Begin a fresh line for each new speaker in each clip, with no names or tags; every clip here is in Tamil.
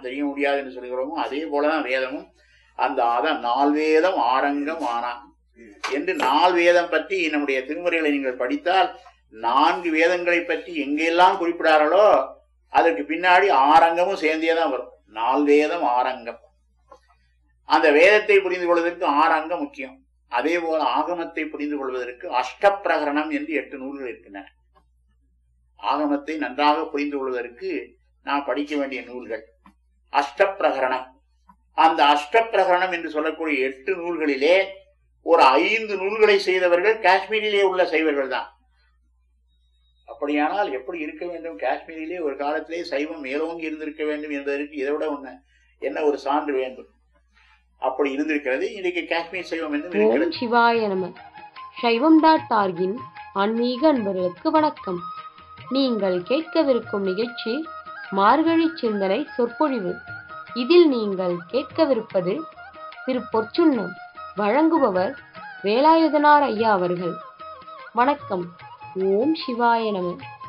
நாம் தெரிய முடியாது என்று சொல்கிறோமோ அதே போலதான் வேதமும் அந்த அதான் நால் வேதம் ஆரங்கம் ஆனா என்று நால் வேதம் பற்றி நம்முடைய திருமுறைகளை நீங்கள் படித்தால் நான்கு வேதங்களை பற்றி எங்கெல்லாம் குறிப்பிடார்களோ அதற்கு பின்னாடி ஆரங்கமும் சேர்ந்தே தான் வரும் நால் வேதம் ஆரங்கம் அந்த வேதத்தை புரிந்து கொள்வதற்கு ஆரங்கம் முக்கியம் அதே போல ஆகமத்தை புரிந்து கொள்வதற்கு அஷ்டப்பிரகரணம் என்று எட்டு நூல்கள் இருக்கின்றன ஆகமத்தை நன்றாக புரிந்து கொள்வதற்கு நாம் படிக்க வேண்டிய நூல்கள் அஷ்டப்பிரகரணம் அந்த அஷ்டப்பிரகரணம் என்று சொல்லக்கூடிய எட்டு நூல்களிலே ஒரு ஐந்து நூல்களை செய்தவர்கள் காஷ்மீரிலே உள்ள சைவர்கள் தான் அப்படியானால் எப்படி இருக்க வேண்டும் காஷ்மீரிலே ஒரு காலத்திலே சைவம் மேலோங்கி இருந்திருக்க வேண்டும் என்பதற்கு இதை விட ஒண்ணு என்ன ஒரு சான்று வேண்டும் அப்படி இருந்திருக்கிறது இன்றைக்கு காஷ்மீர் சைவம் என்று
ஓம்
இருக்கிறது
சிவாய நம சைவம் டாட் ஆர்கின் ஆன்மீக அன்பர்களுக்கு வணக்கம் நீங்கள் கேட்கவிருக்கும் நிகழ்ச்சி மார்கழி சிந்தனை சொற்பொழிவு இதில் நீங்கள் கேட்கவிருப்பது திரு பொற்சுன்னம் வழங்குபவர் வேலாயுதனார் ஐயா அவர்கள் வணக்கம் ஓம் சிவாய நம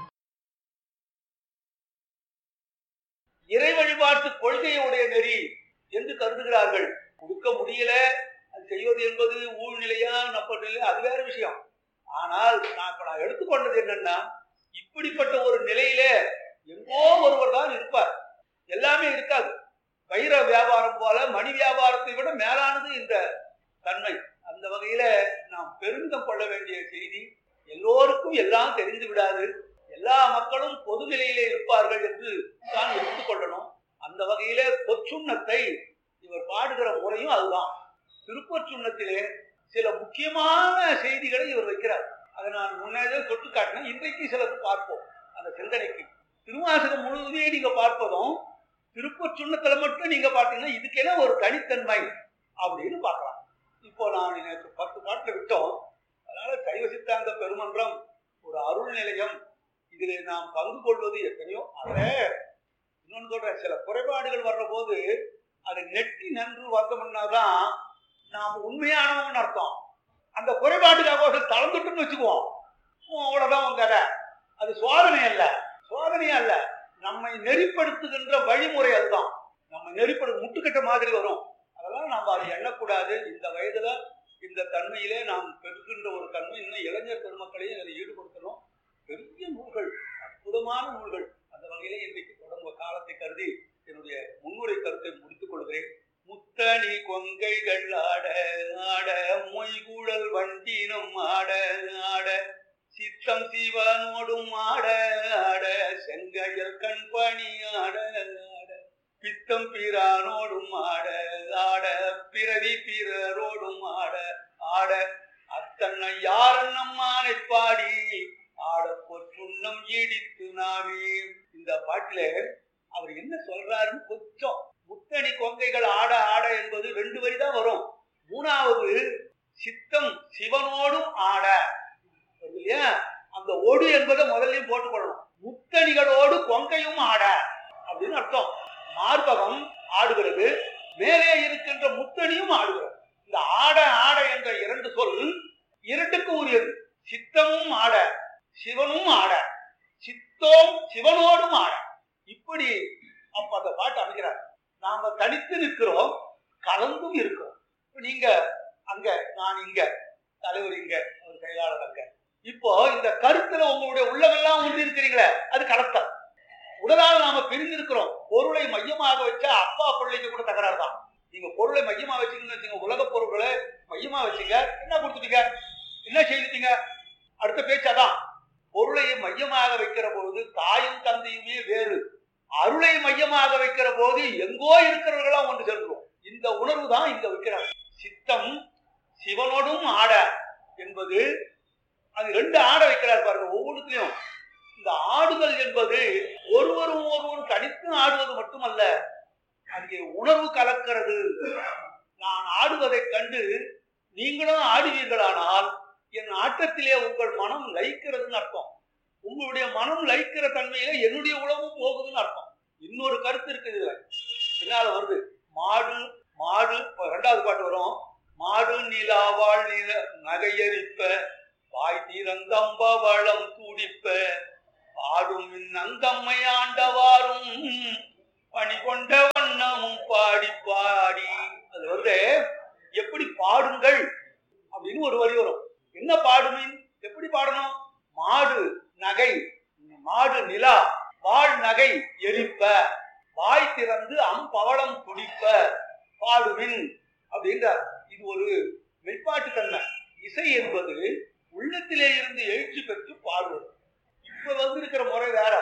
இறை வழிபாட்டு கொள்கையுடைய நெறி என்று கருதுகிறார்கள் கொடுக்க முடியல அது செய்வது என்பது ஊழ்நிலையா நப்பநிலையா அது வேற விஷயம் ஆனால் நான் இப்ப நான் எடுத்துக்கொண்டது என்னன்னா இப்படிப்பட்ட ஒரு நிலையிலே எங்கோ ஒருவர் தான் இருப்பார் எல்லாமே இருக்காது வைர வியாபாரம் போல மணி வியாபாரத்தை விட மேலானது இந்த தன்மை அந்த வகையில நாம் பெருமிதம் கொள்ள வேண்டிய செய்தி எல்லோருக்கும் எல்லாம் தெரிந்து விடாது எல்லா மக்களும் பொது நிலையிலே இருப்பார்கள் என்று தான் எடுத்துக்கொள்ளணும் அந்த வகையில பொற்சுண்ணத்தை இவர் பாடுகிற முறையும் அதுதான் திருப்பொற்சுண்ணத்திலே சில முக்கியமான செய்திகளை இவர் வைக்கிறார் அதை நான் முன்னே தொட்டு காட்டினேன் இன்றைக்கு சிலது பார்ப்போம் அந்த சிந்தனைக்கு திருவாசகம் முழுவதுமே நீங்க பார்ப்பதும் திருப்பொற்சுண்ணத்துல மட்டும் நீங்க பார்த்தீங்கன்னா இதுக்கெல்லாம் ஒரு தனித்தன்மை அப்படின்னு பார்க்கலாம் இப்போ நான் நேற்று பத்து பாட்டில் விட்டோம் அதனால சைவ சித்தாந்த பெருமன்றம் ஒரு அருள் நிலையம் இதில் நாம் பங்கு கொள்வது எத்தனையோ அதே இன்னொன்று சொல்றேன் சில குறைபாடுகள் வர்ற போது அதை நெட்டி நன்று வந்தோம்னாதான் நாம் உண்மையானவன் அர்த்தம் அந்த குறைபாட்டுக்காக ஒரு தளர்ந்துட்டுன்னு வச்சுக்குவோம் உம், அவ்வளவுதான் உங்க கதை அது சோதனை அல்ல சோதனையே அல்ல நம்மை நெறிப்படுத்துகின்ற வழிமுறை அதுதான் நம்ம நெறிப்படு முட்டுக்கட்ட மாதிரி வரும் அதெல்லாம் நம்ம அதை எண்ணக்கூடாது இந்த வயதுல இந்த தன்மையிலே நாம் பெறுகின்ற ஒரு தன்மை இன்னும் இளைஞர் பெருமக்களையும் அதில் ஈடுபடுத்தணும் பெரிய நூல்கள் அற்புதமான நூல்கள் அந்த வகையிலே இன்றைக்கு தொடங்குவ காலத்தை கருதி என்னுடைய முன்னுரை கருத்தை முடித்துக் கொள்கிறேன் முத்தணி கொங்கைகள் ஆட ஆட மொய்குழல் வண்டினும் ஆட ஆட சித்தம் சிவனோடும் ஆட ஆட செங்கையல் கண்பணி ஆட ஆட பித்தம் பிரானோடும் ஆட ஆட பிறவி பிறரோடும் ஆட ஆட அத்தன்னை யாரன்னம்மானை பாடி ஆட பொற்றுண்ணம் இடித்து நாமே இந்த பாட்டுல அவர் என்ன சொல்றாருன்னு கொஞ்சம் முத்தணி கொங்கைகள் ஆட ஆட என்பது ரெண்டு வரி தான் வரும் மூணாவது சித்தம் சிவனோடும் ஆட வருது இல்லையா அந்த ஓடு என்பதை முதல்லையும் போட்டுக்கொள்ளணும் முத்தணிகளோடு கொங்கையும் ஆட அப்படின்னு அர்த்தம் மார்பகம் ஆடுகிறது மேலே இருக்கின்ற முத்தணியும் ஆடுகிறது இந்த ஆட ஆட என்ற இரண்டு சொல் இரண்டுக்கும் உரியது சித்தமும் ஆட சிவனும் ஆட சித்தோம் சிவனோடும் ஆட இப்படி அப்ப அந்த பாட்டு அமைக்கிறார் நாம தனித்து நிற்கிறோம் கலந்தும் இருக்கிறோம் இப்ப நீங்க அங்க நான் இங்க தலைவர் இங்க ஒரு செயலாளர் அங்க இப்போ இந்த கருத்துல உங்களுடைய உள்ளமெல்லாம் ஒன்று இருக்கிறீங்களே அது கலத்தல் உடலால் நாம பிரிந்திருக்கிறோம் பொருளை மையமாக வச்சா அப்பா பிள்ளைக்கு கூட தகராறு தான் நீங்க பொருளை மையமா வச்சீங்கன்னு வச்சுங்க உலக பொருள்களை மையமா வச்சீங்க என்ன கொடுத்துட்டீங்க என்ன செய்துட்டீங்க அடுத்த பேச்சாதான் பொருளை மையமாக வைக்கிற போது தாயும் தந்தையுமே வேறு அருளை மையமாக வைக்கிற போது எங்கோ இருக்கிறவர்களாம் ஒன்று சேர்ந்துருவோம் இந்த உணர்வு தான் இங்க வைக்கிறாங்க சித்தம் சிவனோடும் ஆட என்பது அது ரெண்டு ஆட வைக்கிறார் பாருங்க ஒவ்வொன்றுத்திலையும் இந்த ஆடுதல் என்பது ஒருவரும் ஒருவரும் தனித்து ஆடுவது மட்டுமல்ல அங்கே உணர்வு கலக்கிறது நான் ஆடுவதைக் கண்டு நீங்களும் ஆடுவீர்களானால் என் ஆட்டத்திலே உங்கள் மனம் லயிக்கிறதுன்னு அர்த்தம் உங்களுடைய மனம் லயிக்கிற தன்மையில என்னுடைய உணவும் போகுதுன்னு அர்த்தம் இன்னொரு கருத்து இருக்குது இதுல பின்னால வருது மாடு மாடு இப்ப ரெண்டாவது பாட்டு வரும் மாடு நிலாவாள் நில நகையரிப்ப வாய் திறந்தம்ப வளம் துடிப்ப பாடும் நந்தம்மை ஆண்டவாரும் பணி கொண்டவன் பாடி பாடி அது வந்து எப்படி பாடுங்கள் அப்படின்னு ஒரு வரி வரும் என்ன பாடுமின் எப்படி பாடணும் மாடு நகை மாடு நிலா வாழ் நகை எரிப்ப வாய் திறந்து அம்பவளம் துடிப்ப பாடுவின் அப்படின்றார் இது ஒரு மெய்ப்பாட்டு தன்மை இசை என்பது உள்ளத்திலே இருந்து எழுச்சி பெற்று பாடுவது இப்ப வந்து இருக்கிற முறை வேற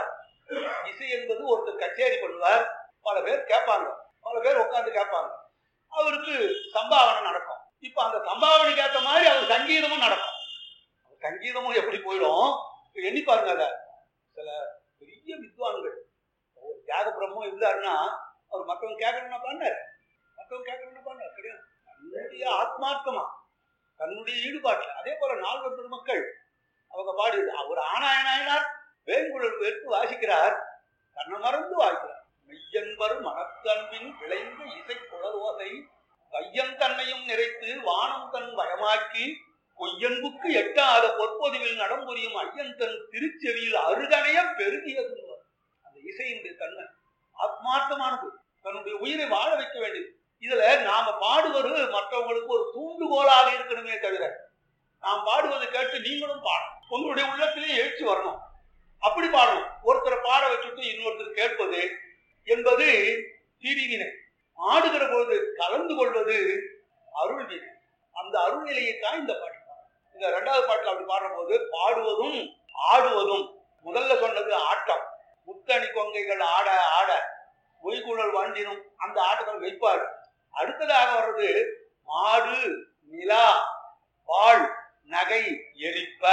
இசை என்பது ஒருத்தர் கச்சேரி பண்ணுவார் பல பேர் கேட்பாங்க பல பேர் உட்கார்ந்து கேட்பாங்க அவருக்கு சம்பாவனை நடக்கும் இப்ப அந்த சம்பாவனைக்கு ஏத்த மாதிரி அவர் சங்கீதமும் நடக்கும் சங்கீதமும் எப்படி போயிடும் இப்ப எண்ணி பாருங்க அத சில பெரிய வித்வான்கள் ஒரு தியாக பிரம்மம் இருந்தாருன்னா அவர் மற்றவங்க கேட்கணும்னா பண்ணாரு மற்றவங்க கேட்கணும்னா பண்ணாரு கிடையாது தன்னுடைய ஆத்மார்த்தமா தன்னுடைய ஈடுபாட்டுல அதே போல நால்வர் பெருமக்கள் அவங்க பாடி அவர் ஆனாயனாயினார் வேங்குழல் எடுத்து வாசிக்கிறார் தன்னை மறந்து வாசிக்கிறார் மெய்யன்பர் மனத்தன்பின் விளைந்த இசை குழலோசை வையம் தன்னையும் நிறைத்து வானம் தன் வயமாக்கி பொய்யன்புக்கு எட்டாத பொற்பொதிவில் நடம்புரியும் ஐயன் தன் திருச்செவியில் அருகணைய பெருகியது அந்த இசையினுடைய தன்மை ஆத்மார்த்தமானது தன்னுடைய உயிரை வாழ வைக்க வேண்டியது இதுல நாம பாடுவது மற்றவங்களுக்கு ஒரு தூண்டுகோலாக இருக்கணுமே தவிர நாம் பாடுவதை கேட்டு நீங்களும் பாடணும் உங்களுடைய உள்ளத்திலே எழுச்சி வரணும் அப்படி பாடணும் ஒருத்தரை பாட வச்சுட்டு இன்னொருத்தர் கேட்பது என்பது திரிவினை ஆடுகிற பொழுது கலந்து கொள்வது அருள் வினை அந்த அருள் நிலையைத்தான் இந்த பாட்டு இந்த ரெண்டாவது பாட்டுல அப்படி பாடுற போது பாடுவதும் ஆடுவதும் முதல்ல சொன்னது ஆட்டம் முத்தணி கொங்கைகள் ஆட ஆட ஒய்குழல் வாண்டினும் அந்த ஆட்டத்தில் வைப்பாடு அடுத்ததாக வர்றது மாடு நிலா வாழ் நகை எரிப்ப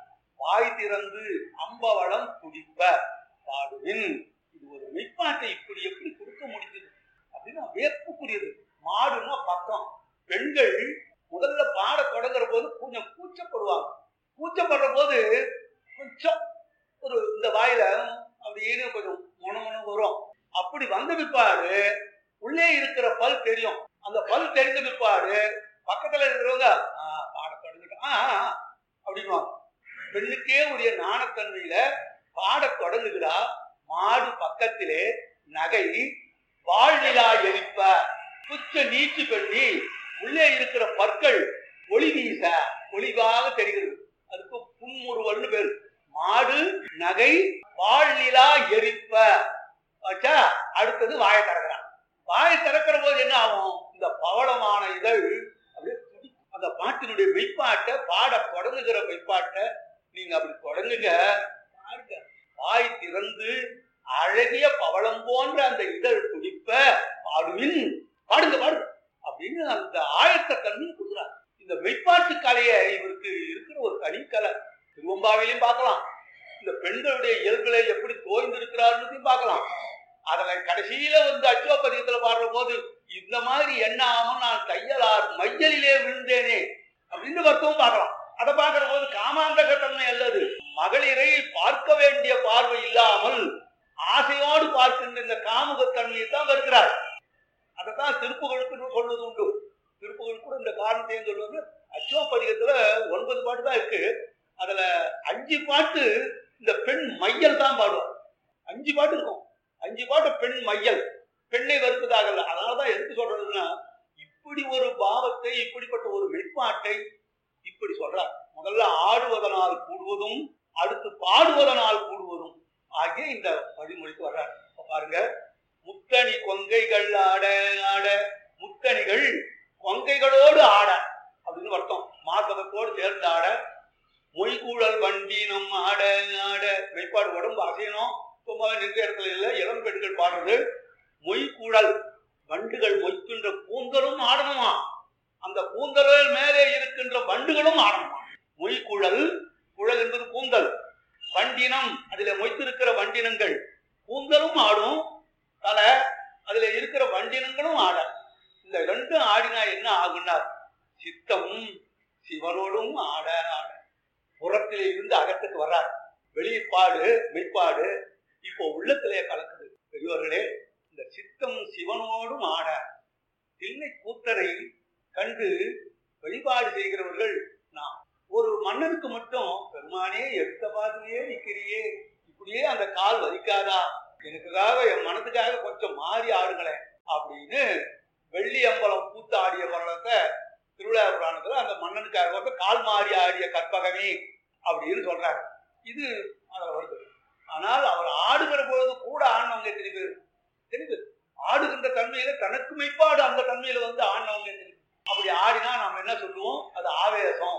வாய் திறந்து அம்பவளம் துடிப்ப பாடுவின் இது ஒரு மெய்ப்பாட்டை இப்படி எப்படி கொடுக்க முடிஞ்சது அப்படின்னா வேர்ப்புக்குரியது மாடுன்னா பக்கம் பெண்கள் முதல்ல பாட தொடங்குற போது கொஞ்சம் கூச்சப்படுவாங்க கூச்சப்படுற போது கொஞ்சம் ஒரு இந்த வாயில அப்படின்னு கொஞ்சம் முணமுண வரும் அப்படி வந்த பிற்பாடு உள்ளே இருக்கிற பல் தெரியும் அந்த பல் தெரிஞ்ச பிற்பாடு பக்கத்துல இருக்கிறவங்க "ஆ, பாட தொடங்கிட்டோம் ஆ, ஆ, ஆ," அப்படின்னுவாங்க பெண்ணுக்கே உரிய நாணத்தன்மையில பாட தொடங்குகிறா மாடு பக்கத்திலே நகை வாழ்நிலா எரிப்ப புச்ச நீச்சு பண்ணி உள்ளே இருக்கிற பற்கள் ஒளி வீச ஒளிவாக தெரிகிறது அதுக்கு புன்முறுவல்னு பேரு மாடு நகை வாழ்நிலா எரிப்ப வச்சா அடுத்தது வாயை திறக்கிறான் வாயை திறக்கிற போது என்ன ஆகும் இந்த பவளமான இதழ் அப்படியே துடிக்கும். அந்த பாட்டினுடைய மெய்ப்பாட்டை பாட தொடங்குகிற மெய்ப்பாட்டை நீங்க அப்படி தொடங்குங்க பாருங்க வாய் திறந்து அழகிய பவளம் போன்ற அந்த இதழ் துடிப்ப பாடுவின் பாடுங்க பாடுங்க அப்படின்னு அந்த ஆயத்த தன்மை கொடுக்குறார் இந்த மெய்ப்பாட்டு கலையை இவருக்கு இருக்கிற ஒரு தனிக்கலை திருவம்பாவிலையும் பார்க்கலாம் இந்த பெண்களுடைய இயல்புகளை எப்படி தோய்ந்திருக்கிறார்னு பார்க்கலாம் அதுல கடைசியில வந்து அச்சோப்பதியத்துல பாடுற போது இந்த மாதிரி எண்ணாம நான் தையலார் மையலிலே விழுந்தேனே அப்படின்னு வருத்தமும் பார்க்கலாம் அதை பார்க்கிற போது காமாந்தக தன்மை அல்லது மகளிரை பார்க்க வேண்டிய பார்வை இல்லாமல் ஆசையோடு பார்க்கின்ற இந்த காமுகத்தன்மையை தான் வருகிறார் அதைத்தான் திருப்புகளுக்கு சொல்வது உண்டு திருப்புகள் கூட இந்த காரணத்தையும் சொல்வது அச்சோப்பதிகத்துல ஒன்பது பாட்டு தான் இருக்கு அதுல அஞ்சு பாட்டு இந்த பெண் மையல் தான் பாடுவார் அஞ்சு பாட்டு இருக்கும் அஞ்சு பாட்டு பெண் மையல் பெண்ணை வருத்ததாக இல்லை அதனாலதான் எதுக்கு சொல்றதுன்னா இப்படி ஒரு பாவத்தை இப்படிப்பட்ட ஒரு மெய்ப்பாட்டை இப்படி சொல்றார் முதல்ல ஆடுவதனால் கூடுவதும் அடுத்து பாடுவதனால் கூடுவதும் ஆகிய இந்த வழிமொழிக்கு வர்றார் இப்ப பாருங்க முத்தணி கொங்கைகள் ஆட ஆட முத்தணிகள் கொங்கைகளோடு ஆட அப்படின்னு அர்த்தம் மார்க்கத்தோடு சேர்ந்து ஆட மொய்கூழல் வண்டினம் ஆட ஆட மெய்ப்பாடு உடம்பு அசையணும் சும்மா நின்ற இடத்துல இல்லை இளம் பெண்கள் பாடுறது மொய்கூழல் வண்டுகள் மொய்க்கின்ற கூந்தலும் ஆடணுமா அந்த கூந்தலில் மேலே இருக்கின்ற வண்டுகளும் ஆடணுமா மொய்குழல் குழல் என்பது கூந்தல் வண்டினம் அதில் மொய்த்திருக்கிற வண்டினங்கள் கூந்தலும் ஆடும் தலை அதுல இருக்கிற வண்டினங்களும் ஆட இந்த ரெண்டும் ஆடினா என்ன ஆகுன்னா சித்தம் சிவனோடும் ஆட ஆட புறத்திலே இருந்து அகத்துக்கு வர்றார் வெளிப்பாடு மெய்ப்பாடு இப்போ உள்ளத்திலே கலக்குது பெரியவர்களே இந்த சித்தம் சிவனோடும் ஆட தில்லை கூத்தரை கண்டு வழிபாடு செய்கிறவர்கள் நாம் ஒரு மன்னனுக்கு மட்டும் பெருமானே எடுத்த பாதிலேயே நிக்கிறியே இப்படியே அந்த கால் வலிக்காதா எனக்குக்காக என் மனதுக்காக கொஞ்சம் மாறி ஆடுங்களேன் அப்படி அப்படின்னு வெள்ளி அம்பலம் கூத்து ஆடிய வரலாற்றை திருவிழா புராணத்துல அந்த மன்னனுக்காக வந்து கால் மாறி ஆடிய கற்பகமே அப்படின்னு சொல்றாங்க இது அதுல வருது ஆனால் அவர் ஆடுகிற பொழுது கூட ஆடினவங்க எத்தனை பேர் எத்தனை பேர் ஆடுகின்ற தன்மையில தனக்கு மெய்ப்பாடு அந்த தன்மையில வந்து ஆடினவங்க எத்தனை பேர் அப்படி ஆடினா நாம என்ன சொல்லுவோம் அது ஆவேசம்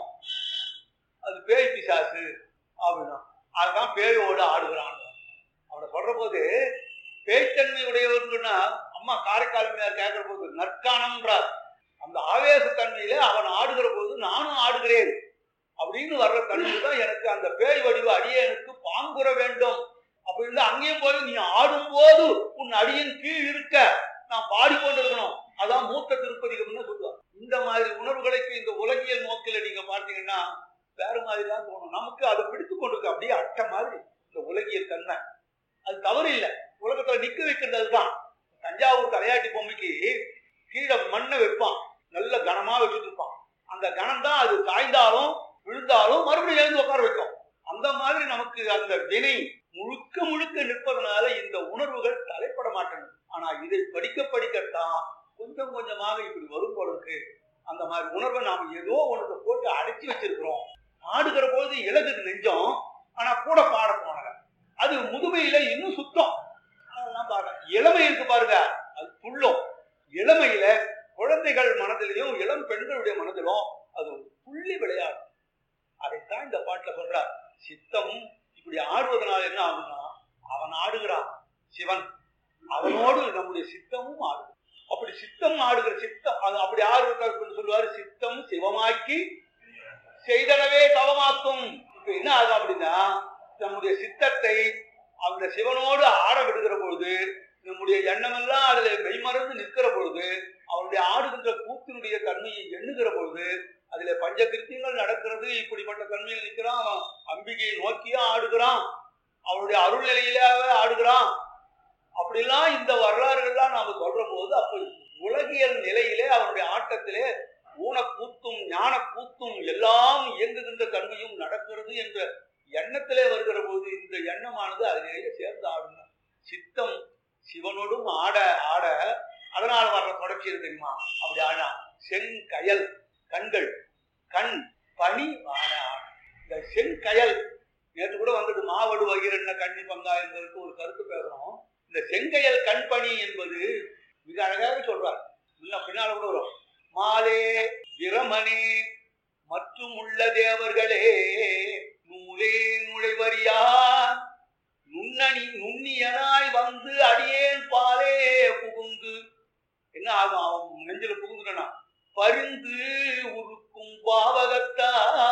அது பேய் பிசாசு அப்படின்னா அதுதான் பேயோடு ஆடுகிறான் அவனை சொல்ற போது பேய்த்தன்மை உடையவர்னா அம்மா காரைக்காலமையார் கேட்கிற போது நற்கானம்ன்றார் அந்த ஆவேசத்தன்மையில அவன் ஆடுகிற போது நானும் ஆடுகிறேன் அப்படின்னு வர்ற தன்மை தான் எனக்கு அந்த பேய் வடிவ அடியனுக்கு பாங்குற வேண்டும் அப்படின்னு அங்கேயும் போய் நீ ஆடும்போது உன் அடியின் கீழ் இருக்க நான் பாடிக்கொண்டிருக்கணும் அதான் மூத்த திருப்பதிகம்னு சொல்லுவார் இந்த மாதிரி உணர்வுகளுக்கு இந்த உலகியல் நோக்கில நீங்க பார்த்தீங்கன்னா வேற மாதிரி தான் தோணும் நமக்கு அதை பிடித்து கொண்டிருக்கு அப்படியே அட்டை மாதிரி இந்த உலகியல் தன்மை அது தவறு இல்லை உலகத்துல நிக்க வைக்கிறது அதுதான் தஞ்சாவூர் தலையாட்டி பொம்மைக்கு கீழே மண்ணை வைப்பான் நல்ல கனமா வச்சுட்டு இருப்பான் அந்த கனம் தான் அது சாய்ந்தாலும் விழுந்தாலும் மறுபடியும் எழுந்து உட்கார வைக்கும் அந்த மாதிரி நமக்கு அந்த வினை முழுக்க முழுக்க நிற்பதனால இந்த உணர்வுகள் தலைப்பட மாட்டேங்குது ஆனா இதை படிக்க படிக்கத்தான் கொஞ்சம் கொஞ்சமாக இப்படி வரும் பொழுதுக்கு அந்த மாதிரி உணர்வை நாம ஏதோ ஒன்று போட்டு அடைச்சி வச்சிருக்கிறோம் ஆடுகிற பொழுது இலகுது நெஞ்சம் ஆனா கூட பாட போனல அது முதுமையில இன்னும் சுத்தம் அதெல்லாம் பாருங்க இளமை இருக்கு பாருங்க அது துள்ளும் இளமையில குழந்தைகள் மனதிலையும் இளம் பெண்களுடைய மனதிலும் அது துள்ளி விளையாடும் அதைத்தான் இந்த பாட்டுல சொல்றார் சித்தம் இப்படி ஆடுவதனால என்ன ஆகும்னா அவன் ஆடுகிறான் சிவன் அவனோடு நம்முடைய சித்தமும் ஆடுது அப்படி சித்தம் ஆடுகிற சித்தம் அது அப்படி ஆடுறது சொல்லுவாரு சித்தம் சிவமாக்கி செய்தனவே தவமாக்கும் இப்ப என்ன ஆகும் அப்படின்னா நம்முடைய சித்தத்தை அந்த சிவனோடு ஆட விடுகிற பொழுது நம்முடைய எண்ணமெல்லாம் அதுல மெய்மறந்து நிற்கிற பொழுது அவனுடைய ஆடுகின்ற கூத்தினுடைய தன்மையை எண்ணுகிற பொழுது அதுல பஞ்ச கிருத்தியங்கள் நடக்கிறது இப்படிப்பட்ட தன்மையில் நிற்கிறான் அவன் அம்பிகையை நோக்கியே ஆடுகிறான் அவனுடைய அருள் நிலையிலாவே ஆடுகிறான் அப்படிலாம் இந்த வரலாறுகள்லாம் நாம சொல்ற போது அப்ப உலகியல் நிலையிலே அவனுடைய ஆட்டத்திலே ஊனக்கூத்தும் ஞான கூத்தும் எல்லாம் இயங்குகின்ற தன்மையும் நடக்கிறது என்ற எண்ணத்திலே வருகிற போது இந்த எண்ணமானது அதிலேயே சேர்ந்து ஆடணும் சித்தம் சிவனோடும் ஆட ஆட அதனால வர்ற தொடர்ச்சி இருக்கு தெரியுமா அப்படி ஆனா செங்கயல் கண்கள் கண் பனி ஆட ஆட இந்த செங்கயல் நேற்று கூட வந்தது மாவடு வகிரண்ண கண்ணி பங்கா என்பதற்கு ஒரு கருத்து பேசுறோம் இந்த செங்கயல் கண்பணி என்பது மிக அழகாக சொல்றார் முன்ன பின்னால கூட வரும் மாலே பிரமனே மற்றும் உள்ள தேவர்களே நூலே நுழைவரியா நுண்ணணி நுண்ணியனாய் வந்து அடியேன் பாலே புகுந்து என்ன ஆகும் அவன் நெஞ்சில புகுந்துட்டனா பரிந்து உருக்கும் பாவகத்தா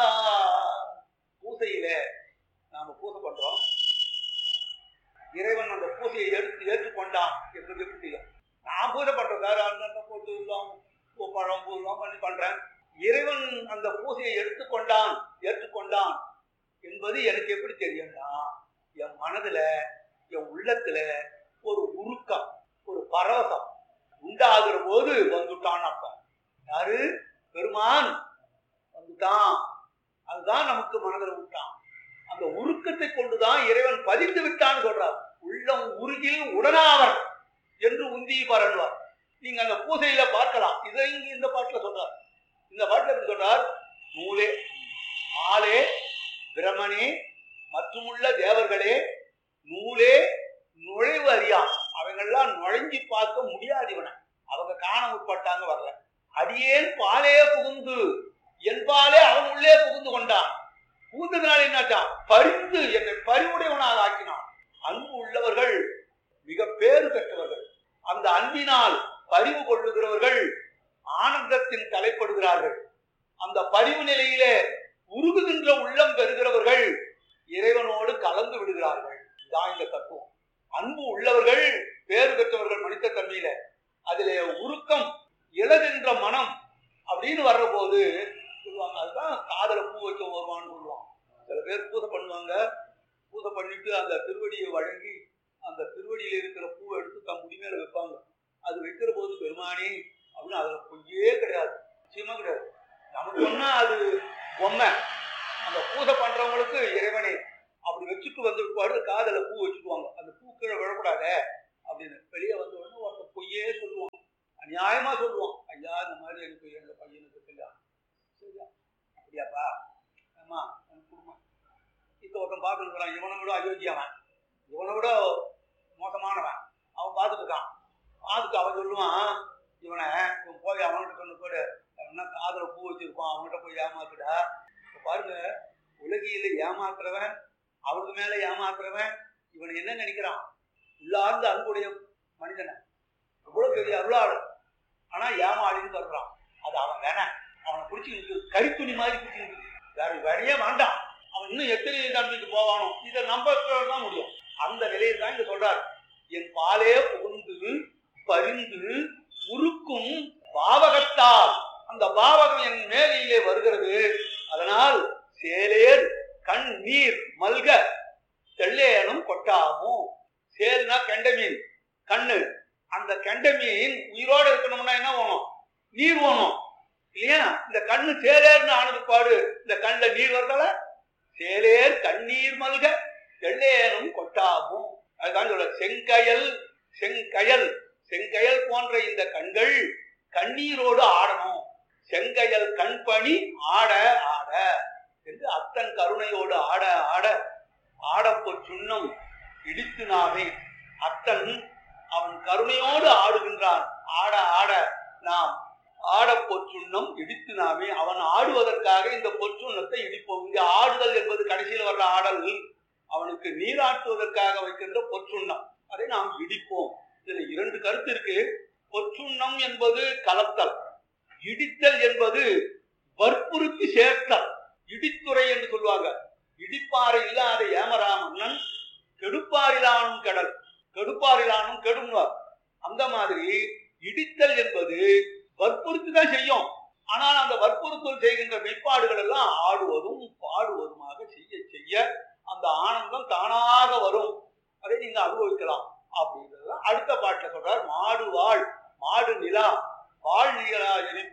பூசையில நாம பூசை பண்றோம் இறைவன் அந்த பூசையை எடுத்து ஏற்றுக்கொண்டான் என்பது எப்படி தெரியும் நான் பூஜை பண்றேன் வேற அண்ணன் போட்டு எல்லாம் பூ- பழம் பூ எல்லாம் பண்ணி பண்றேன் இறைவன் அந்த பூசையை எடுத்துக்கொண்டான் ஏற்றுக்கொண்டான் என்பது எனக்கு எப்படி தெரியும்னா என் மனதுல என் உள்ளத்துல ஒரு உருக்கம் ஒரு பரவசம் உண்டாகிற போது வந்துட்டான் அர்த்தம் யாரு பெருமான் வந்துட்டான் அதுதான் நமக்கு மனதில் விட்டான் அந்த உருக்கத்தை கொண்டுதான் இறைவன் பதிந்து விட்டான்னு சொல்றார் உள்ளம் உருகில் உடனாவர் என்று உந்தி பரணுவார் நீங்க அந்த பூசையில பார்க்கலாம் இதை இங்க இந்த பாட்டுல சொல்றார் இந்த பாட்டுல எப்படி சொல்றார் நூலே மாலே பிரமனே மற்றுமுள்ள தேவர்களே நூலே நுழைவு அறியா அவங்கெல்லாம் நுழைஞ்சி பார்க்க முடியாது இவனை அவங்க காண முற்பட்டாங்க வரல அடியேன் பாலே புகுந்து என்பாலே அவன் உள்ளே புகுந்து கொண்டான் புகுந்ததுனால என்னாச்சான் பரிந்து என்னை பரிவுடையவனாக ஆக்கினான் அன்பு உள்ளவர்கள் மிக பேறு பெற்றவர்கள் அந்த அன்பினால் பரிவு கொள்ளுகிறவர்கள் ஆனந்தத்தின் தலைப்படுகிறார்கள் அந்த பரிவு நிலையிலே உருகுகின்ற உள்ளம் பெறுகிறவர்கள் இறைவனோடு கலந்து விடுகிறார்கள் இதான் இந்த தத்துவம் அன்பு உள்ளவர்கள் பேறு பெற்றவர்கள் மனித தன்மையில அதிலே உருக்கம் இழகின்ற மனம் அப்படின்னு வர்ற போது சொல்லுவாங்க அதுதான் காதல பூ வைக்க வருவான்னு சொல்லுவாங்க சில பேர் பூஜை பண்ணுவாங்க பூஜை பண்ணிட்டு அந்த திருவடியை வழங்கி அந்த திருவடியில இருக்கிற பூவை எடுத்து தம் முடி மேல வைப்பாங்க அது வைக்கிற போது பெருமானி அப்படின்னு அதுல பொய்யே கிடையாது நிச்சயமா கிடையாது நமக்கு ஒன்னா அது பொம்மை அந்த பூஜை பண்றவங்களுக்கு இறைவனே அப்படி வச்சுட்டு வந்து பாடு காதல பூ வச்சுக்குவாங்க அந்த பூ கீழே விழக்கூடாதே அப்படின்னு வெளியே வந்த உடனே ஒருத்தன் பொய்யே சொல்லுவான் நியாயமா சொல்லுவோம் ஐயா இந்த மாதிரி எனக்கு எங்க பையனுக்கு கல்யாணம் சரியா அப்படியாப்பா ஆமா எனக்கு கொடுமா இப்போ ஒருத்தன் பார்த்துருக்குறான் இவனை விட அயோக்கியவன் இவனை விட மோசமானவன் அவன் பார்த்துட்டு இருக்கான் பார்த்துட்டு அவன் சொல்லுவான் இவனை இவன் போய் அவன்கிட்ட கொண்டு போய் என்ன காதுல பூ வச்சிருப்பான் அவன்கிட்ட போய் ஏமாத்துடா இப்ப பாருங்க உலகியில ஏமாத்துறவன் அவனுக்கு மேல ஏமாத்துறவன் இவன் என்ன நினைக்கிறான் உள்ளார்ந்த அன்புடைய மனிதனை எவ்வளவு பெரிய அருளாளு ஆனா ஏமாளின்னு சொல்றான் அது அவன் வேணாம் அவனை பிடிச்சி நிற்குது கரித்துணி மாதிரி பிடிச்சி நிற்குது வேற வழியே வேண்டாம் அவன் இன்னும் எத்தனை தன்மைக்கு போவானோ இதை நம்ப தான் முடியும் அந்த நிலையில் தான் இங்க சொல்றார் என் பாலே புகுந்து பரிந்து உருக்கும் பாவகத்தால் அந்த பாவகம் என் மேலிலே வருகிறது அதனால் சேலேர் கண் நீர் மல்க தெள்ளையனும் கொட்டாகும் சேல்னா கெண்டை மீன் கண்ணு அந்த கெண்டை மீன் உயிரோட இருக்கணும்னா என்ன வேணும் நீர் வேணும் இல்லையா இந்த கண்ணு சேலேர்னு ஆனது பாடு இந்த கண்ணுல நீர் வருதல சேலேர் கண்ணீர் மல்க தெள்ளையனும் கொட்டாகும் அதுதான் சொல்ல செங்கயல் செங்கயல் செங்கயல் போன்ற இந்த கண்கள் கண்ணீரோடு ஆடணும் செங்கயல் கண்பணி ஆட ஆட என்று அத்தன் கருணையோடு ஆட ஆட ஆடப்போ சுண்ணம் இடித்து நாமே அத்தன் அவன் கருணையோடு ஆடுகின்றான் ஆட ஆட நாம் ஆட பொற்றுண்ணம் இடித்து நாமே அவன் ஆடுவதற்காக இந்த பொற்றுண்ணத்தை இடிப்போம் இங்க ஆடுதல் என்பது கடைசியில் வர்ற ஆடல் அவனுக்கு நீராட்டுவதற்காக வைக்கின்ற பொற்றுண்ணம் அதை நாம் இடிப்போம் இதுல இரண்டு கருத்து இருக்கு பொற்றுண்ணம் என்பது கலத்தல் இடித்தல் என்பது வற்புறுத்தி சேர்த்தல் இடித்துறை என்று சொல்லுவாங்க இடிப்பாறை இல்லாத ஏமராமன்னன் கெடுப்பாரிலானும் கடல் கெடுப்பாரிலானும் கெடும்வார் அந்த மாதிரி இடித்தல் என்பது வற்புறுத்தி தான் செய்யும் ஆனால் அந்த வற்புறுத்தல் செய்கின்ற மெய்ப்பாடுகள் எல்லாம் ஆடுவதும் பாடுவதுமாக செய்ய செய்ய அந்த ஆனந்தம் தானாக வரும் அதை நீங்க அனுபவிக்கலாம் அப்படிங்கிறது அடுத்த பாட்டுல சொல்றார் மாடு வாழ் மாடு நிலா வாழ் நிலா எரிப்ப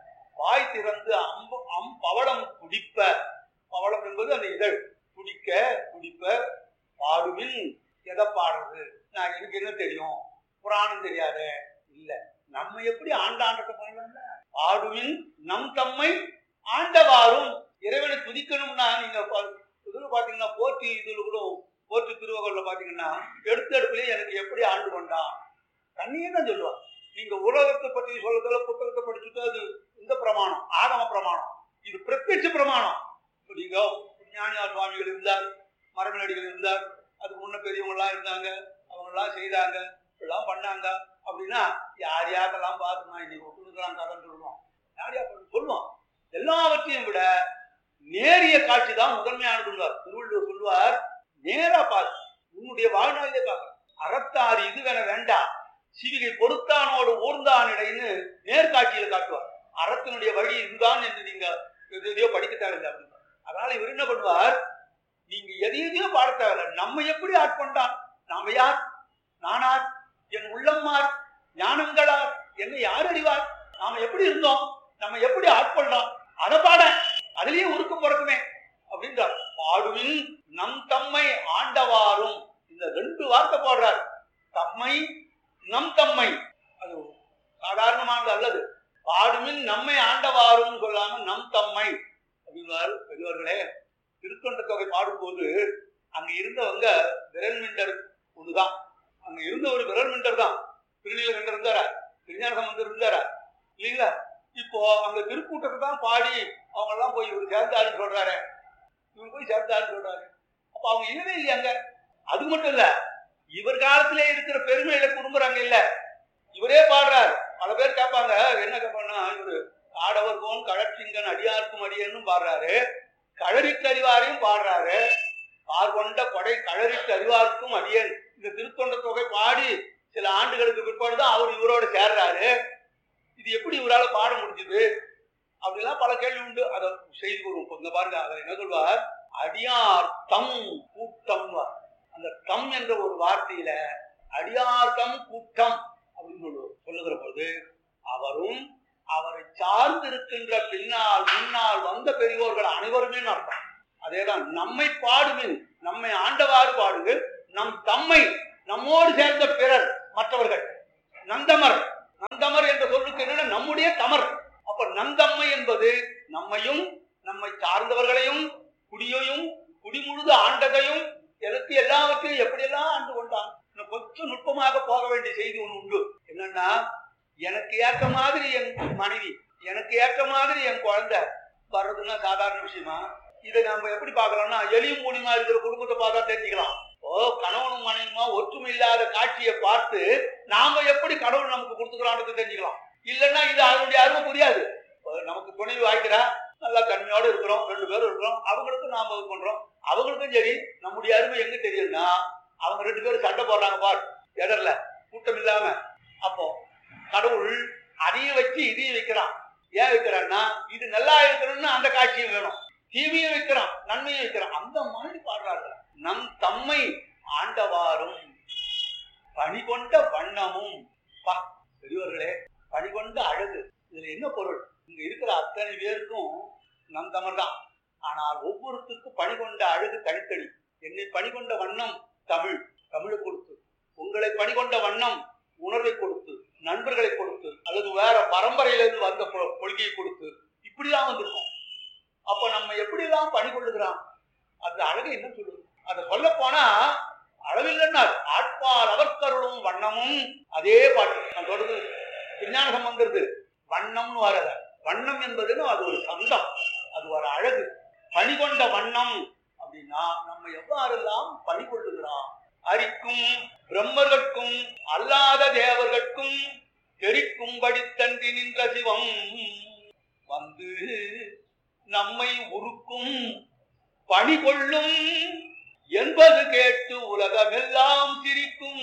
வாய் திறந்து அம்பு அம் பவளம் குடிப்ப பவளம் என்பது அந்த இதழ் குடிக்க குடிப்ப பாடுவின் எதை பாடுறது நான் எனக்கு என்ன தெரியும் புராணம் தெரியாத இல்ல நம்ம எப்படி ஆண்டாண்டத்தை பண்ணல பாடுவின் நம் தம்மை ஆண்டவாறும் இறைவனை துதிக்கணும்னா நீங்க பா- இதுல பாத்தீங்கன்னா போற்றி இதுல கூட போற்றி திருவகல்ல பாத்தீங்கன்னா எடுத்த எடுப்புலயே எனக்கு எப்படி ஆண்டு கொண்டான் தண்ணியே தான் சொல்லுவான் நீங்க உலகத்தை பற்றி சொல்றதுல புத்தகத்தை படிச்சுட்டு அது இந்த பிரமாணம் ஆகம பிரமாணம் இது பிரத்யட்ச பிரமாணம் இப்ப நீங்க ஞானியார் சுவாமிகள் இருந்தார் மரமலடிகள் இருந்தார் அதுக்கு முன்ன பெரியவங்க எல்லாம் இருந்தாங்க அவங்க எல்லாம் செய்தாங்க எல்லாம் பண்ணாங்க அப்படின்னா யார் யாரெல்லாம் பார்த்து நான் இன்னைக்கு ஒட்டுக்கலாம் கதைன்னு சொல்லுவோம் யார் யார் பண்ணு- சொல்லுவோம் எல்லாவற்றையும் விட நேரிய காட்சி தான் முதன்மையானதுங்கிறார் திருவள்ளுவர் சொல்லுவார் நேரா பாரு உன்னுடைய வாழ்நாளிலே பார்க்க அறத்தார் இதுவென வேண்டாம் சிவிகை பொறுத்தானோடு ஊர்ந்தான் இடைன்னு நேர்காட்சியில காட்டுவார் அறத்தினுடைய வழி இதுதான் என்று நீங்க எது எதையோ படிக்க தேவையில்லை அப்படின்னு அதனால இவர் என்ன பண்ணுவார் நீங்க எதை எதையோ பாட தேவையில்லை நம்ம எப்படி ஆட்கொண்டான் நாம யார் நானார் என் உள்ளம்மார் ஞானங்களார் என்னை யார் அறிவார் நாம எப்படி இருந்தோம் நம்ம எப்படி ஆட்கொண்டோம் அதை பாட அதுலயே உருக்கம் பிறக்குமே அப்படின்றார் பாடுவில் நம் தம்மை ஆண்டவாறும் இந்த ரெண்டு வார்த்தை போடுறார் தம்மை நம் தம்மை அது சாதாரணமானது அல்லது பாடுமின் நம்மை ஆண்டவாறும் சொல்லாம நம் தம்மை அப்படின்வார் பெரியவர்களே திருத்தொண்ட தொகை பாடும்போது அங்க இருந்தவங்க விரல்மிண்டர் ஒண்ணுதான் அங்க இருந்த ஒரு விரல்மிண்டர் தான் திருநீலகண்டர் இருந்தாரா திருஞான சம்பந்தர் இருந்தாரா இல்லைங்களா இப்போ அங்க திருக்கூட்டத்தை தான் பாடி அவங்க எல்லாம் போய் இவர் சேர்ந்தாருன்னு சொல்றாரு இவர் போய் சேர்ந்தாருன்னு சொல்றாரு அப்ப அவங்க இல்லவே இல்லையா அங்க அது மட்டும் இல்ல இவர் காலத்திலே இருக்கிற பெருமையில குடும்புறாங்க இல்ல இவரே பாடுறார் பல பேர் கேட்பாங்க என்ன கேட்பாங்கன்னா இவரு ஆடவர்கோன் கழற்சிங்கன் அடியார்க்கும் அடியன்னு பாடுறாரு கழறிக்கு அறிவாரையும் பாடுறாரு பார் கொண்ட கொடை கழறிக்கு அறிவார்க்கும் அடியன் இந்த திருத்தொண்ட தொகை பாடி சில ஆண்டுகளுக்கு பிற்பாடு தான் அவர் இவரோட சேர்றாரு இது எப்படி இவரால் பாட முடிஞ்சது அப்படிலாம் பல கேள்வி உண்டு அதை செய்து கொள்வோம் கொஞ்சம் பாருங்க அதை என்ன சொல்வார் அடியார் தம் கூட்டம் அந்த தம் என்ற ஒரு வார்த்தையில அடியார் தம் கூட்டம் அப்படின்னு சொல்லுவோம் சொல்லுகிற பொழுது அவரும் அவரை சார்ந்து இருக்கின்ற பின்னால் முன்னால் வந்த பெரியோர்கள் அனைவருமே அர்த்தம் அதேதான் நம்மை பாடுமின் நம்மை ஆண்டவாறு பாடுங்க நம் தம்மை நம்மோடு சேர்ந்த பிறர் மற்றவர்கள் நந்தமர் நந்தமர் என்ற சொல் தமர் அப்ப நந்தம்மை என்பது நம்மையும் நம்மை சார்ந்தவர்களையும் குடியையும் குடிமுழுது ஆண்டதையும் எனக்கு எல்லாவற்றையும் எப்படியெல்லாம் ஆண்டு கொண்டான் இன்னும் கொஞ்சம் நுட்பமாக போக வேண்டிய செய்தி ஒண்ணு உண்டு என்னன்னா எனக்கு ஏற்ற மாதிரி என் மனைவி எனக்கு ஏற்ற மாதிரி என் குழந்தை வர்றதுன்னா சாதாரண விஷயமா இதை நம்ம எப்படி பார்க்கலாம்னா எளியும் மூலியமா இருக்கிற குடும்பத்தை பார்த்தா தெரிஞ்சுக்கலாம் ஓ கணவனும் மனைவியுமா ஒற்றுமை இல்லாத காட்சியை பார்த்து நாம எப்படி கடவுள் நமக்கு கொடுத்துக்கிறான்றது தெரிஞ்சுக்கலாம் இல்லைன்னா இது அதனுடைய அருமை புரியாது இப்போ நமக்கு துணைவு வாய்க்கிறா நல்லா தன்மையோட இருக்கிறோம் ரெண்டு பேரும் இருக்கிறோம் அவங்களுக்கும் நாம இது பண்றோம் அவங்களுக்கும் சரி நம்முடைய அருமை எங்க தெரியுதுன்னா அவங்க ரெண்டு பேரும் சண்டை போடுறாங்க பார் இடர்ல கூட்டம் இல்லாம அப்போ கடவுள் அதையும் வச்சு இதையும் வைக்கிறான் ஏன் வைக்கிறான்னா இது நல்லா இருக்கணும்னு அந்த காட்சியும் வேணும் தீமையும் வைக்கிறான் நன்மையும் வைக்கிறான் அந்த மாதிரி பாடுறார்கள் நம் தம்மை ஆண்டவாறும் பணி கொண்ட வண்ணமும் பா பெரியவர்களே பணி கொண்ட அழகு இதுல என்ன பொருள் இங்க இருக்கிற அத்தனை பேருக்கும் நம் தமிழ் தான் ஆனால் ஒவ்வொருத்தருக்கும் பணி கொண்ட அழகு தனித்தனி என்னை பணி கொண்ட வண்ணம் தமிழ் தமிழை கொடுத்து உங்களை பணி கொண்ட வண்ணம் உணர்வை கொடுத்து நண்பர்களை கொடுத்து அல்லது வேற பரம்பரையிலிருந்து வந்த கொ- கொள்கையை கொடுத்து இப்படிலாம் வந்திருக்கும் அப்ப நம்ம எப்படிலாம் பணி கொள்ளுகிறான் அந்த அழகு என்ன சொல்லுது அதை சொல்ல போனா அளவில்லைன்னார் ஆட்பால் அவர்க்கருளும் வண்ணமும் அதே பாட்டு நான் தொடர்ந்து விஞ்ஞான சம்பந்தது வண்ணம்னு வரத வண்ணம் என்பதுன்னு அது ஒரு சந்தம் அது ஒரு அழகு பணி கொண்ட வண்ணம் அப்படின்னா நம்ம எவ்வாறெல்லாம் பணி கொள்ளுகிறோம் அரிக்கும் பிரம்மர்கட்கும் அல்லாத தேவர்கட்கும் தெரிக்கும்படி தந்தி நின்ற சிவம் வந்து நம்மை உருக்கும் பணி கொள்ளும் என்பது கேட்டு உலகமெல்லாம் சிரிக்கும்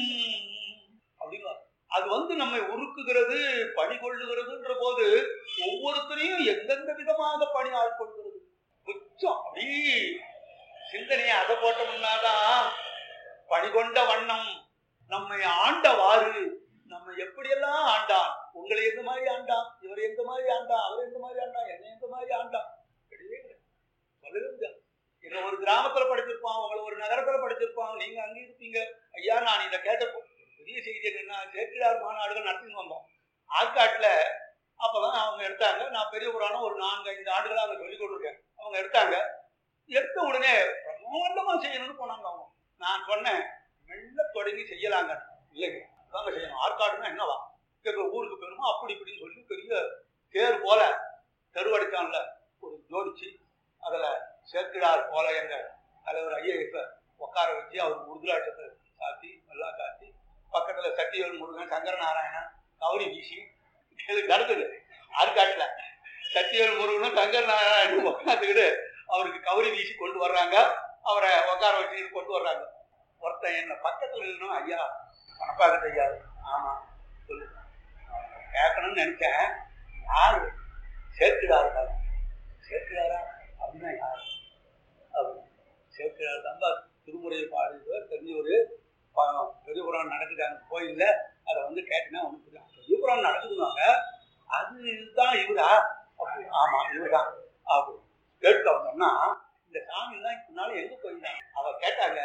அப்படின்னா அது வந்து நம்மை உருக்குகிறது பணி கொள்ளுகிறதுன்ற போது ஒவ்வொருத்தரையும் எந்தெந்த விதமாக பணி ஆட்கொள்கிறது உச்சம் அப்படி சிந்தனையை அதை போட்டோம்னாதான் பணி கொண்ட வண்ணம் நம்மை ஆண்டவாறு நம்ம எப்படியெல்லாம் ஆண்டான் உங்களை எந்த மாதிரி ஆண்டான் இவர் எந்த மாதிரி ஆண்டான் அவர் எந்த மாதிரி ஆண்டான் என்ன எந்த மாதிரி ஆண்டான் கிடையவே கிடையாது. சொல்லவே முடியாது என்ன ஒரு கிராமத்துல படிச்சிருப்பான் உங்களை ஒரு நகரத்துல படிச்சிருப்பான் நீங்க அங்கே இருப்பீங்க ஐயா நான் இதை கேட்டப்போ பெரிய செய்தி என்னன்னா சேக்கிழார் மாநாடுகள் நடத்தின்னு வந்தோம் ஆற்காட்டுல அப்பதான் அவங்க எடுத்தாங்க நான் பெரிய புராணம் ஒரு நான்கு ஐந்து ஆண்டுகளா அங்க சொல்லிக் கொடுத்துருக்கேன் அவங்க எடுத்தாங்க எடுத்த உடனே பிரம்மாண்டமா செய்யணும்னு போனாங்க அவங்க நான் சொன்னேன் மெல்ல தொடங்கி செய்யலாங்க இல்லைங்க அதாங்க செய்யணும் ஆற்காடுன்னா என்னவா எங்க ஊருக்கு பெருமா அப்படி இப்படின்னு சொல்லி பெரிய தேர் போல தெருவடிச்சான்ல ஒரு ஜோடிச்சு அதுல சேர்க்கிறார் போல எங்க தலைவர் ஐஏஎஸ் உட்கார வச்சு அவர் உருதுராட்சத்தை சாத்தி எல்லாம் சாத்தி பக்கத்துல சட்டிவேல் முருகன் சங்கர நாராயணன் கௌரி வீசி இது நடக்குது ஆற்காட்டுல சட்டிவேல் முருகனும் சங்கர நாராயணனும் உட்காந்துக்கிட்டு அவருக்கு கௌரி வீசி கொண்டு வர்றாங்க அவரை உட்கார வச்சு கொண்டு வர்றாங்க ஒருத்தன் என்ன பக்கத்துல நின்னும் ஐயா பணப்பாக்கத்து ஐயா ஆமா சொல்லு நான் கேட்கணும்னு நினைச்சேன் யாரு சேர்க்கிறாரு சேர்க்கிறாரா அப்படின்னா யாரு அப்படி சேர்க்கிறார் தான்பா திருமுறையை பாடுறவர் தெரிஞ்சவர் ப- பெரிய புராணம் நடக்குது அந்த கோயில்ல அதை வந்து கேட்டீங்கன்னா ஒன்று புரியும் பெரிய புராணம் நடக்குதுவாங்க அது இதுதான் இவரா அப்படி ஆமா இவர்தான் அப்படி கேட்க வந்தோம்னா இந்த சாமி தான் இதனால எங்க போயிருந்தாங்க அவ கேட்டாங்க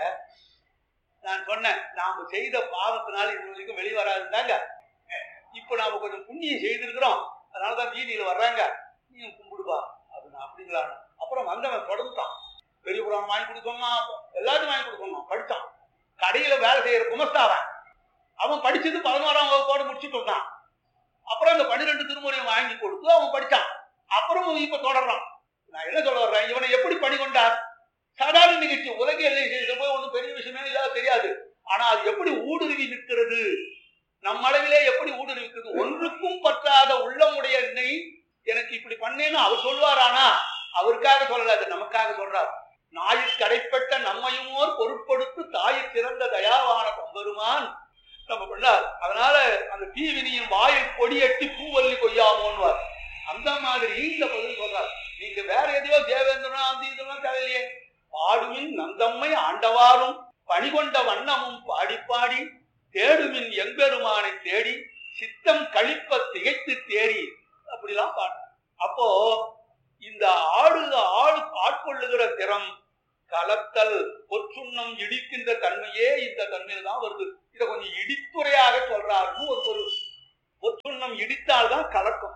நான் சொன்னேன் நாம செய்த பாவத்தினால இது வரைக்கும் வெளியே வராதுந்தாங்க இப்போ நாம கொஞ்சம் புண்ணியம் செய்திருக்கிறோம் அதனாலதான் வீதியில வர்றாங்க நீ கும்பிடுப்பா அப்படின்னு அப்படிங்களா அப்புறம் வந்தவன் தொடர்ந்துட்டான் பெரிய புராணம் வாங்கி கொடுத்தோம்னா எல்லாத்தையும் வாங்கி கொடுக்கணும் படிச்சான் கடையில வேலை செய்யற குமஸ்தாவன் அவன் படிச்சது பதினோராம் வகுப்போடு முடிச்சுட்டு இருந்தான் அப்புறம் அந்த பன்னிரெண்டு திருமுறையும் வாங்கி கொடுத்து அவன் படிச்சான் அப்புறம் இப்ப தொடர்றான் நான் என்ன சொல்ல வர்றேன் இவனை எப்படி பணி கொண்டார் சாதாரண நிகழ்ச்சி உலக எல்லை செய்த போய் ஒன்றும் பெரிய விஷயமே இல்லாத தெரியாது ஆனா அது எப்படி ஊடுருவி நிற்கிறது நம் அளவிலே எப்படி ஊடுருவிக்கிறது ஒன்றுக்கும் பற்றாத உள்ளமுடைய என்னை எனக்கு இப்படி பண்ணேன்னு அவர் சொல்வாரானா அவருக்காக சொல்லல அது நமக்காக சொல்றார் நாயிற் கடைப்பட்ட நம்மையும் ஓர் பொருட்படுத்து தாயிற் சிறந்த தயாவான தம்பெருமான் நம்ம பண்ணார் அதனால அந்த தீவினியின் வாயில் கொடியட்டி பூவல்லி கொய்யாமோன்வார் அந்த மாதிரி இந்த பதில் சொல்றார் நீங்க வேற எதையோ தேவேந்திரனா அந்த இதெல்லாம் தேவையில்லையே பாடுமின் நந்தம்மை ஆண்டவாரும் பணிகொண்ட வண்ணமும் பாடி பாடி தேடுமின் எம்பெருமானை தேடி சித்தம் கழிப்ப திகைத்து தேடி அப்படிலாம் பாடுறார் அப்போ இந்த ஆடு ஆடு ஆட்கொள்ளுகிற திறம் கலத்தல் பொற்றுண்ணம் இடிக்கின்ற தன்மையே இந்த தன்மையில தான் வருது இதை கொஞ்சம் இடித்துறையாக சொல்றாருன்னு ஒரு பொருள் பொற்றுண்ணம் இடித்தால்தான் கலக்கும்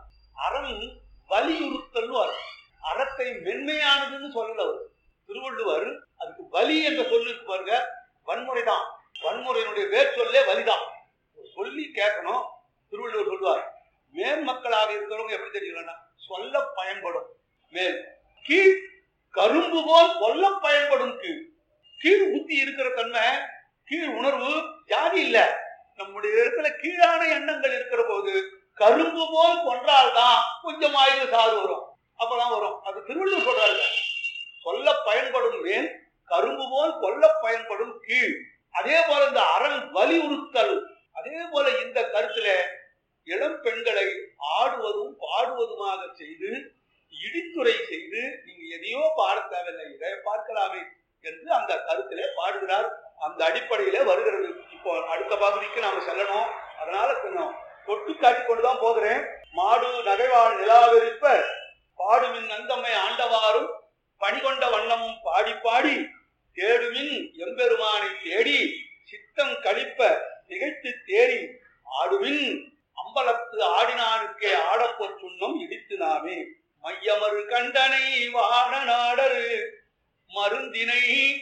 அறம் வலியுறுத்தல் வரும் அறத்தை மென்மையானதுன்னு சொல்லல அவர் திருவள்ளுவர் அதுக்கு வலி என்ற சொல்லு இருக்கு பாருங்க வன்முறை தான் வன்முறையினுடைய வேர் சொல்லே வலிதான் சொல்லி கேட்கணும் திருவள்ளுவர் சொல்லுவார் மேல் மக்களாக இருக்கிறவங்க எப்படி தெரியலன்னா சொல்ல பயன்படும் மேல் கீழ் கரும்பு போல் கொல்ல பயன்படும் கீழ் கீழ் புத்தி இருக்கிற தன்மை கீழ் உணர்வு ஜாதி இல்ல நம்முடைய இடத்துல கீழான எண்ணங்கள் இருக்கிற போது கரும்பு போல் கொன்றால்தான் கொஞ்சம் ஆயுத சாறு வரும் அப்பதான் வரும் அது திருவள்ளுவர் சொல்றாரு கொல்ல பயன்படும் வேன் கரும்பு போல் கொல்ல பயன்படும் கீழ் அதே போல இந்த அரண் வலியுறுத்தல் அதே போல இந்த கருத்துல இளம் பெண்களை ஆடுவதும் பாடுவதுமாக செய்து இடித்துரை செய்து நீங்க எதையோ பாட தேவையில்லை இதை பார்க்கலாமே என்று அந்த கருத்திலே பாடுகிறார் அந்த அடிப்படையிலே வருகிறது இப்போ அடுத்த பகுதிக்கு நாம செல்லணும் அதனால கொஞ்சம் தொட்டு காட்டி கொண்டுதான் போகிறேன் மாடு நகைவாள் நிலாவெறிப்ப பாடுமின் நந்தம்மை ஆண்டவாறும் பணிகொண்ட வண்ணமும் பாடி பாடி தேடுமின் எம்பெருமானை தேடி சித்தம் கழிப்ப திகைத்து தேறி ஆடுவின் அம்பலத்து ஆடினானுக்கே ஆடப்போர் சுண்ணம் இடித்து நாமே மையமரு கண்டனை வான நாடரு மருந்தினை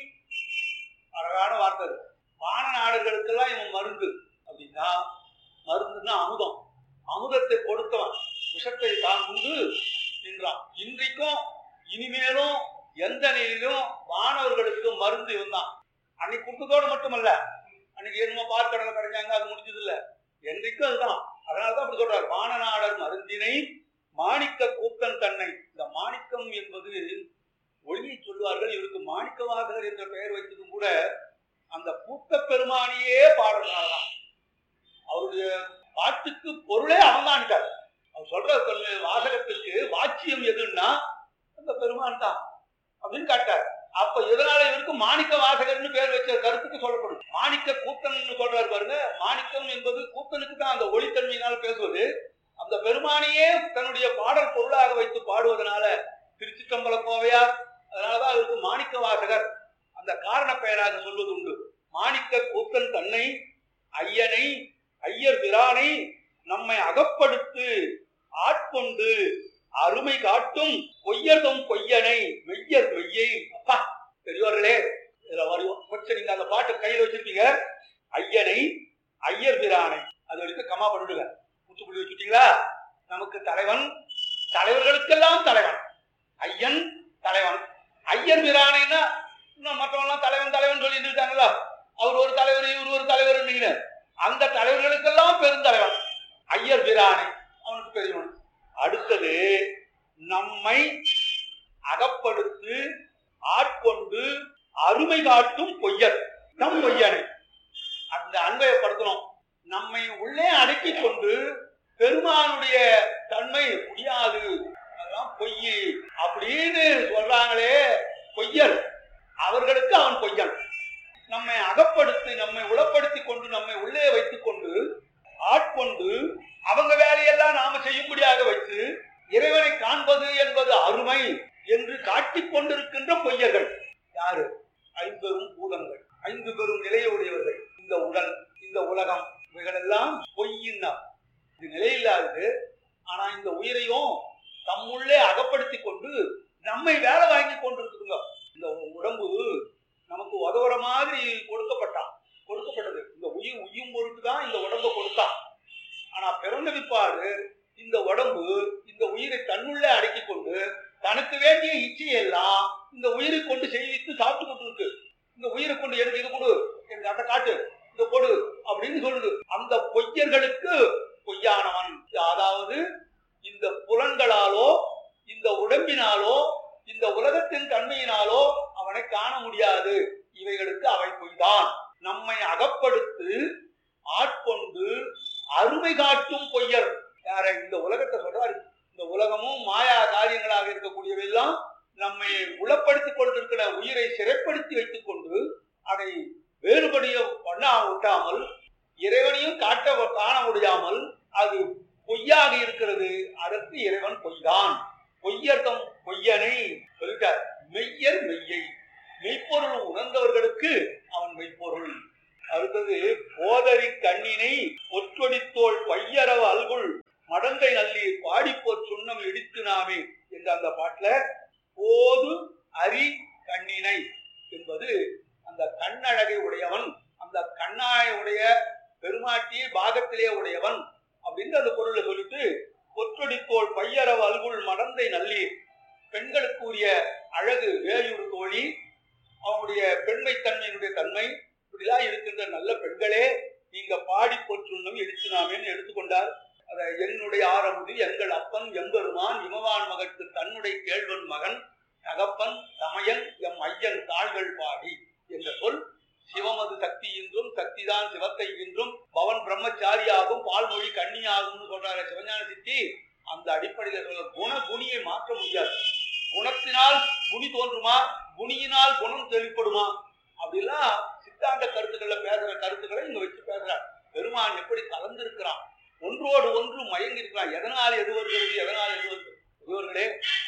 அழகான வார்த்தை இது. வான நாடர்களுக்கெல்லாம் இவன் மருந்து அப்படின்னா மருந்துன்னா அமுதம் அமுதத்தை கொடுத்தவன் விஷத்தை தான் உண்டு நின்றான் இன்றைக்கும் இனிமேலும் எந்த நிலையிலும் மாணவர்களுக்கு மருந்து இவன் தான் அன்னைக்கு கொடுத்ததோடு மட்டுமல்ல அன்னைக்கு என்னமோ பார்க்கடலை கடைஞ்சாங்க அது முடிஞ்சது இல்ல என்றைக்கும் அதுதான் அதனாலதான் அப்படி சொல்றாரு வானநாடர் மருந்தினை மாணிக்க கூத்தன் தன்னை இந்த மாணிக்கம் என்பது ஒளியை சொல்லுவார்கள் இவருக்கு மாணிக்கவாசகர் என்ற பெயர் வைத்ததும் கூட அந்த கூத்த பெருமானியே பாடுறதுனாலதான் அவருடைய பாட்டுக்கு பொருளே அவன்தான்ட்டார் அவர் சொல்ற சொல்லு- வாசகத்துக்கு வாச்சியம் எதுன்னா அந்த பெருமான் தான் அப்படின்னு காட்டார் அப்ப இதனால இவருக்கு மாணிக்க வாசகர்னு பேர் வச்ச கருத்துக்கு சொல்லப்படும் மாணிக்க கூத்தன் சொல்றாரு பாருங்க மாணிக்கம் என்பது கூத்தனுக்கு தான் அந்த ஒளித்தன்மையினால் பேசுவது அந்த பெருமானையே தன்னுடைய பாடல் பொருளாக வைத்து பாடுவதனால திருச்சிற்றம்பல கோவையார் அதனாலதான் அவருக்கு மாணிக்க வாசகர் அந்த காரண பெயராக சொல்வது உண்டு மாணிக்க கூத்தன் தன்னை ஐயனை ஐயர் பிரானை நம்மை அகப்படுத்து ஆட்கொண்டு அருமை காட்டும் பொய்யர்தம் பொய்யனை மெய்யர் மெய்யை அப்பா பெரியவர்களே இதுல வருவோம் கொஞ்சம் நீங்க அந்த பாட்டு கையில வச்சிருக்கீங்க ஐயனை ஐயர் பிரானை அது வரைக்கும் கமா பண்ணிடுங்க முத்துப்புள்ளி வச்சுட்டீங்களா நமக்கு தலைவன் தலைவர்களுக்கெல்லாம் தலைவன் ஐயன் தலைவன் ஐயர் பிரானைன்னா இன்னும் மற்றவங்களாம் தலைவன் தலைவன் சொல்லி இருக்காங்களா அவர் ஒரு தலைவர் இவர் ஒரு தலைவர் நீங்க அந்த தலைவர்களுக்கெல்லாம் பெருந்தலைவன் ஐயர் பிரானை அவனுக்கு பெரியவன் அடுத்தது நம்மை அகப்படுத்து ஆட்கொண்டு அருமை காட்டும் பொய்யர் நம் பொய்யனை அந்த அன்பயப்படுத்தணும் நம்மை உள்ளே அடக்கிக் கொண்டு பெருமானுடைய தன்மை முடியாது அதெல்லாம் பொய் அப்படின்னு சொல்றாங்களே பொய்யர் அவர்களுக்கு அவன் பொய்யன் நம்மை அகப்படுத்தி நம்மை உளப்படுத்தி கொண்டு நம்மை உள்ளே வைத்துக் கொண்டு ஆட்கொண்டு அவங்க வேலையெல்லாம் நாம செய்யும்படியாக வைத்து இறைவனை காண்பது என்பது அருமை என்று காட்டிக் கொண்டிருக்கின்ற பொய்யர்கள் யாரு ஐம்பெரும் பூதங்கள் ஐந்து பெரும் நிலையுடையவர்கள் இந்த உடல் இந்த உலகம் இவைகளெல்லாம் பொய்யின்னா இது நிலையில்லாதது ஆனா இந்த உயிரையும் தம்முள்ளே அகப்படுத்தி கொண்டு நம்மை வேலை வாங்கி கொண்டிருக்குதுங்க இந்த உடம்பு நமக்கு உதவுற மாதிரி கொடுக்கப்பட்டான் கொடுக்கப்பட்டது இந்த உயிர் உயும் பொருட்டு தான் இந்த உடம்பை கொடுத்தான் ஆனா பிறந்த பிற்பாடு இந்த உடம்பு இந்த உயிரை தன்னுள்ளே அடக்கிக் கொண்டு தனக்கு வேண்டிய இச்சையெல்லாம் இந்த உயிரை கொண்டு செய்வித்து சாப்பிட்டு கொண்டு இருக்கு இந்த உயிரை கொண்டு எனக்கு இது கொடு எனக்கு அதை காட்டு இதை கொடு அப்படின்னு சொல்லுது அந்த பொய்யர்களுக்கு பொய்யானவன் அதாவது இந்த புலன்களாலோ இந்த உடம்பினாலோ இந்த உலகத்தின் தன்மையினாலோ அவனை காண முடியாது இவைகளுக்கு அவை பொய்தான் நம்மை அகப்படுத்து ஆட்கொண்டு அருமை காட்டும் பொய்யர் யாரை இந்த உலகத்தை சொல்றாரு இந்த உலகமும் மாயா காரியங்களாக இருக்கக்கூடியவையெல்லாம் நம்மை உளப்படுத்திக் கொண்டிருக்கிற உயிரை சிறைப்படுத்தி வைத்துக் கொண்டு அதை வேறுபடிய பண்ண விட்டாமல் இறைவனையும் காட்ட காண முடியாமல் அது பொய்யாக இருக்கிறது அதற்கு இறைவன் பொய்தான் பொய்யர்தம் பொய்யனை சொல்லிட்டார் மெய்யர் மெய்யை மெய்ப்பொருள் உணர்ந்தவர்களுக்கு அவன் மெய்ப்பொருள் அடுத்தது போதரி கண்ணினை ஒற்றொடித்தோள் பையரவ அல்குள் மடங்கை நல்லி பாடிப்போர் சுண்ணம் இடித்து நாமே என்ற அந்த பாட்டுல போது அரி கண்ணினை என்பது அந்த கண்ணழகை உடையவன் அந்த கண்ணாய உடைய பெருமாட்டியை பாகத்திலே உடையவன் அப்படின்னு அந்த பொருளை சொல்லிட்டு கொற்றொடிக்கோள் பையரவ அல்குள் மடந்தை நல்லீர் பெண்களுக்கு உரிய அழகு வேயூர் தோழி அவங்களுடைய பெண்மை தன்மையினுடைய தன்மை இப்படிலாம் இருக்கின்ற நல்ல பெண்களே நீங்க பாடி போற்றுண்ணும் எடுத்துனாமேன்னு எடுத்துக்கொண்டார் அத என்னுடைய ஆரம்பு எங்கள் அப்பன் எம்பெருமான் இமவான் மகற்கு தன்னுடைய கேழ்வன் மகன் தகப்பன் தமையன் எம் ஐயன் தாள்கள் பாடி என்ற சொல் சிவமது சக்தி என்றும் சக்திதான் சிவத்தை என்றும் பவன் பிரம்மச்சாரியாகும் பால்மொழி கன்னியாகும்னு சொல்றாரு சிவஞான சித்தி அந்த அடிப்படையில் சொல்ல குண குணியை மாற்ற முடியாது குணத்தினால் குணி தோன்றுமா குணியினால் குணம் தெளிப்படுமா அப்படிலாம் சித்தாந்த கருத்துக்கள்ல பேசுற கருத்துக்களை இங்க வச்சு பேசுறார் பெருமான் எப்படி கலந்திருக்கிறான் ஒன்றோடு ஒன்று மயங்கி இருக்கிறான் எதனால் எது வருகிறது எதனால் எது வருகிறது இவர்களே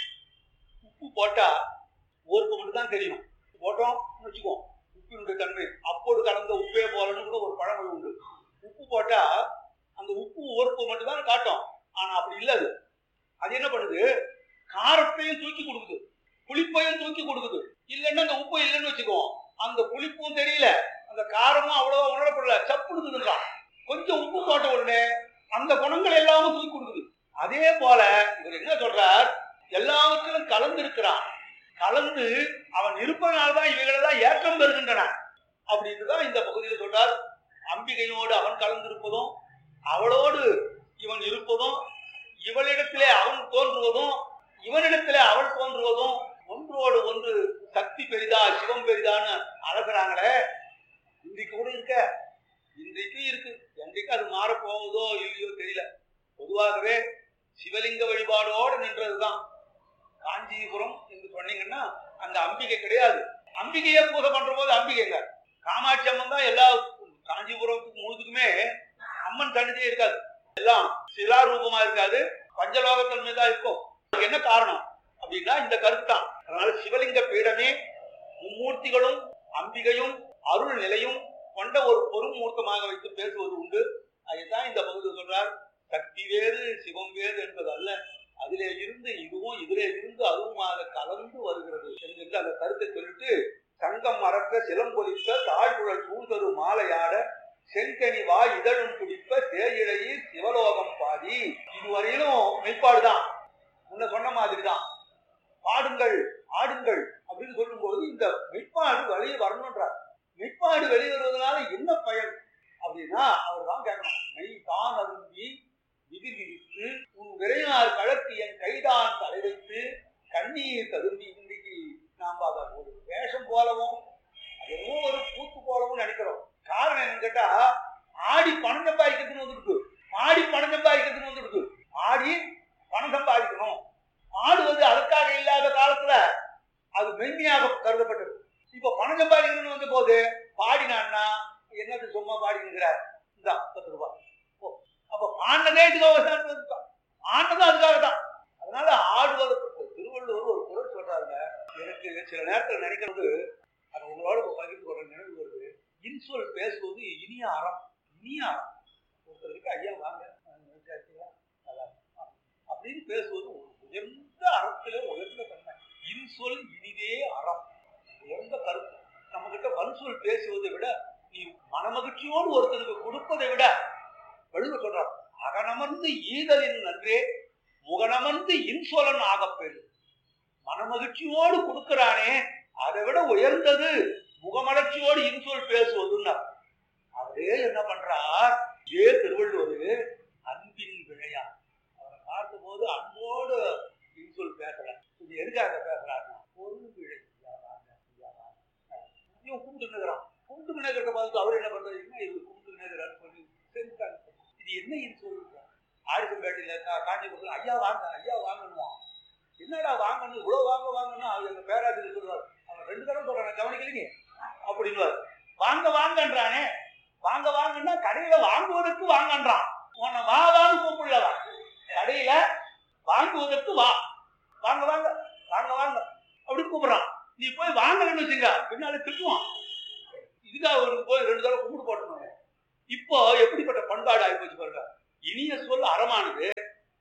உப்பு போட்டா ஊருக்கு மட்டும் தான் தெரியும் போட்டோம் வச்சுக்கோ உப்பினுடைய தன்மை அப்போது கலந்த உப்பே போலன்னு கூட ஒரு பழமொழி உண்டு உப்பு போட்டா அந்த உப்பு ஊருக்கு மட்டும் தான் காட்டும் ஆனா அப்படி இல்ல அது அது என்ன பண்ணுது காரத்தையும் தூக்கி கொடுக்குது புளிப்பையும் தூக்கி கொடுக்குது இல்லைன்னா அந்த உப்பு இல்லைன்னு வச்சுக்குவோம் அந்த புளிப்பும் தெரியல அந்த காரமும் அவ்வளவா உணரப்படல சப்புடுதுன்றான் கொஞ்சம் உப்பு போட்ட உடனே அந்த குணங்கள் எல்லாமும் தூக்கி கொடுக்குது அதே போல இவர் என்ன சொல்றார் எல்லாவற்றிலும் கலந்து இருக்கிறான் கலந்து அவன் இருப்பதனால்தான் இவைகளெல்லாம் ஏற்றம் பெறுகின்றன அப்படின்னு தான் இந்த பகுதியில் சொல்றார் அம்பிகையோடு அவன் கலந்திருப்பதும் அவளோடு இவன் இருப்பதும் இவளிடத்திலே அவன் தோன்றுவதும் இவனிடத்திலே அவள் தோன்றுவதும் ஒன்றோடு ஒன்று சக்தி பெரிதா சிவம் பெரிதான்னு அழகுறாங்களே இன்றைக்கு கூட இருக்க இன்றைக்கு இருக்கு என்றைக்கு அது மாறப் போகுதோ இல்லையோ தெரியல பொதுவாகவே சிவலிங்க வழிபாடோடு நின்றதுதான் காஞ்சிபுரம் என்று சொன்னீங்கன்னா அங்க அம்பிகை கிடையாது அம்பிகையை பூஜை பண்ற போது அம்பிகைங்க காமாட்சி அம்மன் தான் எல்லா காஞ்சிபுரத்துக்கு முழுதுக்குமே அம்மன் சன்னிதியே இருக்காது எல்லாம் சிலா ரூபமா இருக்காது பஞ்சலோகத்தன்மை தான் இருக்கும் அதுக்கு என்ன காரணம் அப்படின்னா இந்த கருத்து தான் அதனால சிவலிங்க பீடமே மும்மூர்த்திகளும் அம்பிகையும் அருள் நிலையும் கொண்ட ஒரு பொறுமூர்த்தமாக வைத்து பேசுவது உண்டு அதுதான் இந்த பகுதியில் சொல்றார் சக்தி வேறு சிவம் வேறு என்பது அல்ல அதிலே இருந்து இதுவும் இதிலே இருந்து அதுவுமாக கலந்து வருகிறது என்கின்ற அந்த கருத்தை சொல்லிட்டு சங்கம் மறக்க சிலம்பொலிப்ப தாழ்குழல் சூழ்தரு மாலையாட செங்கனி வா இதழும் துடிப்ப சேயிழையில் சிவலோகம் பாடி இதுவரையிலும் மெய்ப்பாடுதான் முன்ன சொன்ன மாதிரி தான் பாடுங்கள் ஆடுங்கள் அப்படின்னு சொல்லும்போது இந்த மெய்ப்பாடு வெளியே வரணுன்றார் மெய்ப்பாடு வெளியே வருவதனால என்ன பயன் அப்படின்னா அவர் தான் கேட்கணும் மெய் தான் அருந்தி விதிர் விதித்து உன் விரையார் கழக்கு என் கைதான் தலை வைத்து கண்ணீர் தருந்தி இன்னைக்கு நாம் அதை ஒரு வேஷம் போலவும் அது என்னமோ ஒரு கூத்து போலவும் நினைக்கிறோம் காரணம் என்னன்னு கேட்டா ஆடி பணம் சம்பாதிக்கிறதுன்னு வந்துருக்கு ஆடி பணம் சம்பாதிக்கிறதுன்னு வந்துருக்கு ஆடி பணம் சம்பாதிக்கணும் ஆடுவது அதுக்காக இல்லாத காலத்துல அது மென்மையாக கருதப்பட்டது இப்ப பணம் சம்பாதிக்கணும்னு வந்த போது பாடினான்னா என்னது சும்மா பாடிங்கிறார் இந்த பத்து ரூபாய் ஓ, அப்ப பாடினதே இதுக்காக ஆனதும் அதுக்காக தான் அதனால ஆடுவதற்கு திருவள்ளுவர் ஒரு குரல் சொல்றாருங்க எனக்கு சில நேரத்தில் நினைக்கிறது அதை உங்களோட இப்ப பகிர்ந்து கொள்ள நினைவு வருது இன்சொல் பேசுவது இனிய அறம் இனிய அறம் ஒருத்தருக்கு ஐயா வாங்க நான் விசாரிச்சீங்களா? நல்லா இருக்கு. ஆ. அப்படின்னு பேசுவது ஒரு உயர்ந்த அறத்திலே உயர்ந்த தன்மை இன்சொல் இனிதே அறம் உயர்ந்த கருத்து நம்ம கிட்ட வன்சொல் பேசுவதை விட நீ மனமகிழ்ச்சியோடு ஒருத்தனுக்கு கொடுப்பதை விட வள்ளுவர் சொல்றார் அகனமர்ந்து ஈதலின் நன்றே முகனமர்ந்து இன்சொலன் ஆகப்பெரு மனமகிழ்ச்சியோடு கொடுக்கிறானே அதை விட உயர்ந்தது முகமலர்ச்சியோடு இன்சொல் பேசுவதுன்னா அவரே என்ன பண்றார் இதே திருவள்ளுவர் அன்பின் விழையா அவரை பார்த்தபோது அன்போடு இன்சொல் பேசல இது எதுக்காக பேசுறாருன்னா பொருள் விழை ஐயா வாங்க, ஐயா வாங்க. இவன் கும்பிட்டு நிற்கிறான் கும்பிட்டு நினைக்கிறத பார்த்து அவர் என்ன பண்றாரு என்ன இது கும்பிட்டு நினைக்கிறான்னு சொல்லி செஞ்சுட்டாங்க இது என்ன இன்சொல் ஆடிசம்பேட்டையில கா- காஞ்சிபுரத்துல ஐயா வாங்க ஐயா வாங்கணுவான் என்னடா வாங்கணும் இவ்வளவு வாங்க வாங்கணும் அவர் எங்க பேராசிரியர் சொல்லுவார் அவன் ரெண்டு தடவை சொல்றான் கவனிக்கலீங்க அப்படின்னுவார் வாங்க வாங்கன்றானே வாங்க வாங்கன்னா கடையில வாங்குவதற்கு வாங்கன்றான் உன்னை வா வான்னு கூப்பிடலவா கடையில வாங்குவதற்கு வா வாங்க வாங்க வாங்க வாங்க அப்படி கூப்பிடுறான் நீ போய் வாங்கலன்னு வச்சுங்க பின்னால திட்டுவான் இதுக்காக அவருக்கு போய் ரெண்டு தடவை கும்பிட்டு போட்டணும் இப்போ எப்படிப்பட்ட பண்பாடு ஆகி போச்சு பாருங்க இனிய சொல் அறமானது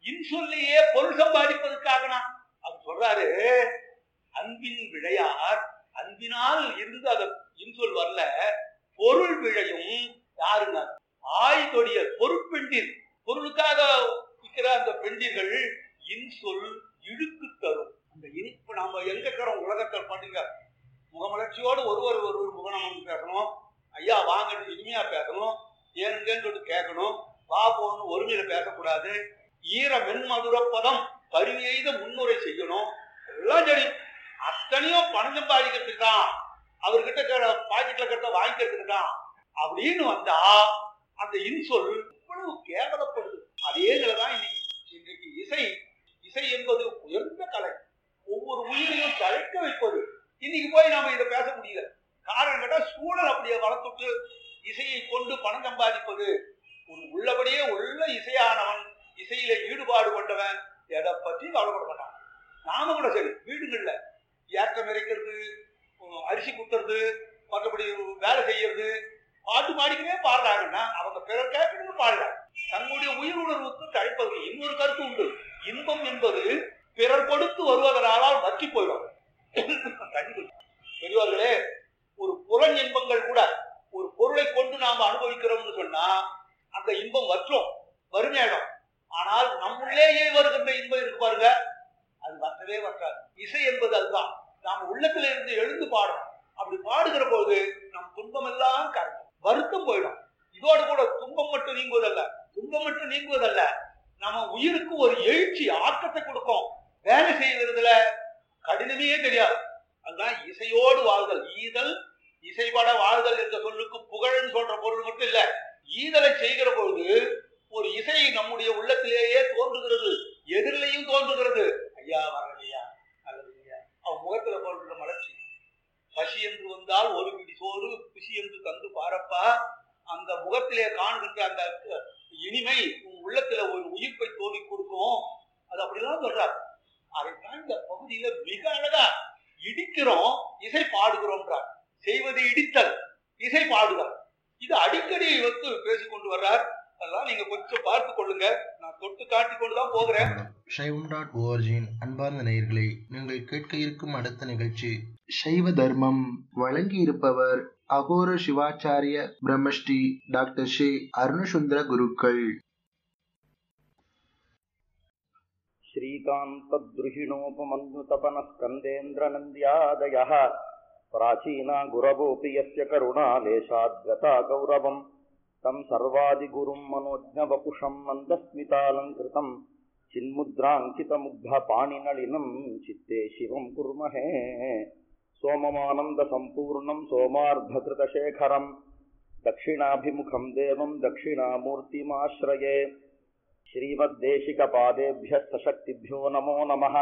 இன்சொல்லையே பொருள் சம்பாதிப்பதற்காக நான் அது சொல்றாரு அன்பின் விழையார் அன்பினால் இருந்து அத இன்சொல் வரல பொருள் விழையும் யாருங்க ஆய் தொடிய பொருட்பெண்டிர் பொருளுக்காக விற்கிற அந்த பெண்டிர்கள் இன்சொல் இழுக்கு தரும் அந்த இனிப்பு நாம எங்க இருக்கிறோம் உலகத்தில் பண்ணுங்க முகமலர்ச்சியோடு ஒருவர் ஒருவர் முகநமன் பேசணும் ஐயா வாங்கன்னு இனிமையா பேசணும் ஏனுங்கன்னு சொல்லிட்டு கேட்கணும் வா போகணும் ஒருமையில பேசக்கூடாது ஈர மென்மதுர பதம் பரிவெய்த முன்னுரை செய்யணும் எல்லாம் சரி அத்தனையும் பணம் சம்பாதிக்கிறதுக்கு தான் அவர்கிட்ட இருக்கிற பாக்கெட்ல இருக்கிறத வாங்கிக்கிறதுக்கு தான் அப்படின்னு வந்தா அந்த இன்சொல் இவ்வளவு கேவலப்படுது அதே நிலைதான் இன்னைக்கு இன்றைக்கு இசை இசை என்பது உயர்ந்த கலை ஒவ்வொரு உயிரையும் தழைக்க வைப்பது இன்னைக்கு போய் நாம இதை பேச முடியல காரணம் கேட்டா சூழல் அப்படியே வளர்த்துட்டு இசையை கொண்டு பணம் சம்பாதிப்பது ஒரு உள்ளபடியே உள்ள இசையானவன் இசையில ஈடுபாடு கொண்டவன் எதை பற்றி கவலைப்பட மாட்டான் நாம கூட சரி வீடுகள்ல ஏற்றம் இறைக்கிறது உம், அரிசி குத்துறது மற்றபடி வேலை செய்யறது பாட்டு பாடிக்கவே பாடுறாங்கன்னா அவங்க பிறர் கேட்கணும்னு பாடல தங்களுடைய உயிர் உணர்வுக்கு தழைப்பது இன்னொரு கருத்து உண்டு இன்பம் என்பது பிறர் கொடுத்து வருவதனாலால் வற்றி போயிடும் கண்டிப்பா. பெரியவர்களே ஒரு புலன் இன்பங்கள் கூட ஒரு பொருளை கொண்டு நாம் அனுபவிக்கிறோம்னு சொன்னா அந்த இன்பம் வற்றும் வறுமையாயிடும் ஆனால் நம்முள்ளேயே வருகின்ற இன்பம் இருக்கு பாருங்க அது வற்றவே வற்றாது இசை என்பது அதுதான் நாம் உள்ளத்துல இருந்து எழுந்து பாடணும் அப்படி பாடுகிற போது நம் துன்பம் எல்லாம் கரையும் வருத்தம் போயிடும் இதோடு கூட துன்பம் மட்டும் நீங்குவதல்ல துன்பம் மட்டும் நீங்குவதல்ல நம்ம உயிருக்கு ஒரு எழுச்சி ஆக்கத்தை கொடுக்கும் வேலை செய்வதுல கடினமே தெரியாது அதுதான் இசையோடு வாழ்தல் ஈதல் இசைப்பட வாழ்தல் என்ற சொல்லுக்கு புகழ்ன்னு சொல்ற பொருள் மட்டும் இல்ல ஈதலை செய்கிற பொழுது ஒரு இசை நம்முடைய உள்ளத்திலேயே தோன்றுகிறது எதிரிலையும் தோன்றுகிறது ஐயா வரலையா அல்லது ஐயா அவன் முகத்துல போன்ற மலர்ச்சி பசி என்று வந்தால் ஒரு பிடி சோறு குசி என்று தந்து பாரப்பா அந்த முகத்திலே காண்கின்ற அந்த இனிமை உன் உள்ளத்துல ஒரு உயிர்ப்பை தோடி கொடுக்கும் அது அப்படிதான் சொல்றார் அதைத்தான் இந்த பகுதியில மிக அழகா இடிக்கிறோம் இசை பாடுகிறோம்ன்றார் செய்வது இடித்தல் இசை பாடுதல் இது அடிக்கடி வந்து பேசிக் கொண்டு வர்றார் அதெல்லாம் நீங்க கொஞ்சம் பார்த்து கொள்ளுங்க நான் தொட்டு காட்டி கொண்டுதான் போகிறேன்
சைவம் டாட் ஓஆர்ஜியின் அன்பார்ந்த நேயர்களே நீங்கள் கேட்க இருக்கும் அடுத்த நிகழ்ச்சி சைவ தர்மம் வழங்கி இருப்பவர் அகோர சிவாச்சாரிய பிரம்மஸ்ரீ டாக்டர் ஷே அருணசுந்தர குருக்கள்
श्रीकान्तद्रुहिणोपमन्युतपनस्कन्देन्द्रनन्द्यादयः प्राचीना गुरवोऽपि यस्य करुणालेशाद्गता गौरवम् तं सर्वादिगुरुं मनोज्ञवपुषं मन्दस्मितालङ्कृतं चिन्मुद्राङ्कितमुग्धपाणिनलिनं चित्ते शिवं कुर्महे सोममानन्दसम्पूर्णं सोमार्धकृतशेखरं दक्षिणाभिमुखं देवं दक्षिणामूर्तिमाश्रये श्रीमद्देशिकपादेभ्यः सशक्तिभ्यो नमो नमः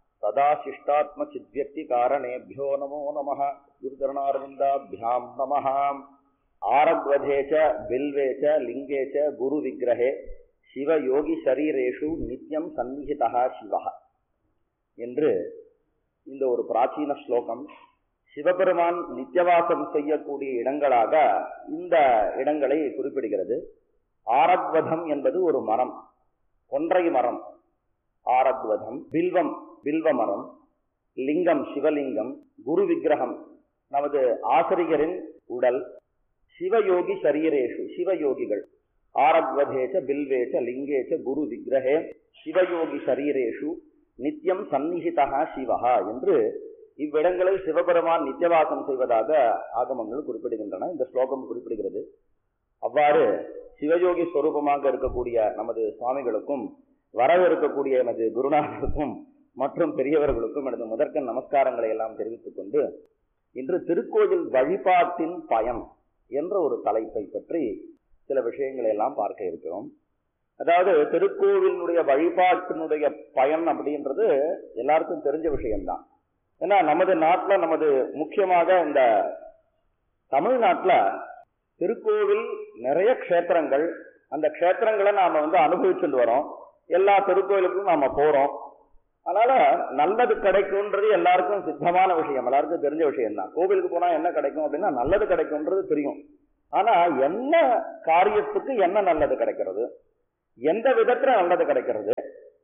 सदाशिष्टात्मचिद्व्यक्तिकारणेभ्यो नमो नमः गुरुचरणारविन्दाभ्यां नमः आरग्वधे च बिल्वे च लिङ्गे च गुरुविग्रहे சிவயோகிசரீரேஷு நித்தியம் சந்நிகிதா சிவா என்று இந்த ஒரு பிராச்சீன ஸ்லோகம் சிவபெருமான் நித்தியவாசம் செய்யக்கூடிய இடங்களாக இந்த இடங்களை குறிப்பிடுகிறது ஆரக்வதம் என்பது ஒரு மரம் கொன்றை மரம் ஆரக்வதம் பில்வம் பில்வ மரம் லிங்கம் சிவலிங்கம் குரு விக்கிரகம் நமது ஆசிரியரின் உடல் சிவயோகி சரீரேஷு சிவயோகிகள் ஆரக்வதேச்ச பில்வேச்ச லிங்கேச்ச குரு விக்கிரகே சிவயோகி சரீரேஷு நித்தியம் சந்நிகிதா சிவஹா என்று இவ்விடங்களில் சிவபெருமான் நித்தியவாசம் செய்வதாக ஆகமங்கள் குறிப்பிடுகின்றன இந்த ஸ்லோகம் குறிப்பிடுகிறது அவ்வாறு சிவயோகி ஸ்வரூபமாக இருக்கக்கூடிய நமது சுவாமிகளுக்கும் வரவிருக்கக்கூடிய எனது குருநாதருக்கும் மற்றும் பெரியவர்களுக்கும் எனது முதற்கண் நமஸ்காரங்களை எல்லாம் தெரிவித்துக் கொண்டு இன்று திருக்கோயில் வழிபாட்டின் பயன் என்ற ஒரு தலைப்பை பற்றி சில விஷயங்களை எல்லாம் பார்க்க இருக்கிறோம் அதாவது திருக்கோவிலினுடைய வழிபாட்டினுடைய பயன் அப்படின்றது எல்லாருக்கும் தெரிஞ்ச விஷயம்தான் ஏன்னா நமது நாட்டில் நமது முக்கியமாக இந்த தமிழ்நாட்டில் திருக்கோவில் நிறைய க்ஷேத்திரங்கள் அந்த க்ஷேத்திரங்களை நாம வந்து அனுபவிச்சுட்டு வரோம் எல்லா திருக்கோயிலுக்கும் நாம போறோம் அதனால நல்லது கிடைக்கும்ன்றது எல்லாருக்கும் சித்தமான விஷயம் எல்லாருக்கும் தெரிஞ்ச விஷயம் தான் கோவிலுக்கு போனா என்ன கிடைக்கும் அப்படின்னா நல்லது கிடைக்கும்ன்றது தெரியும் ஆனா என்ன காரியத்துக்கு என்ன நல்லது கிடைக்கிறது எந்த விதத்துல நல்லது கிடைக்கிறது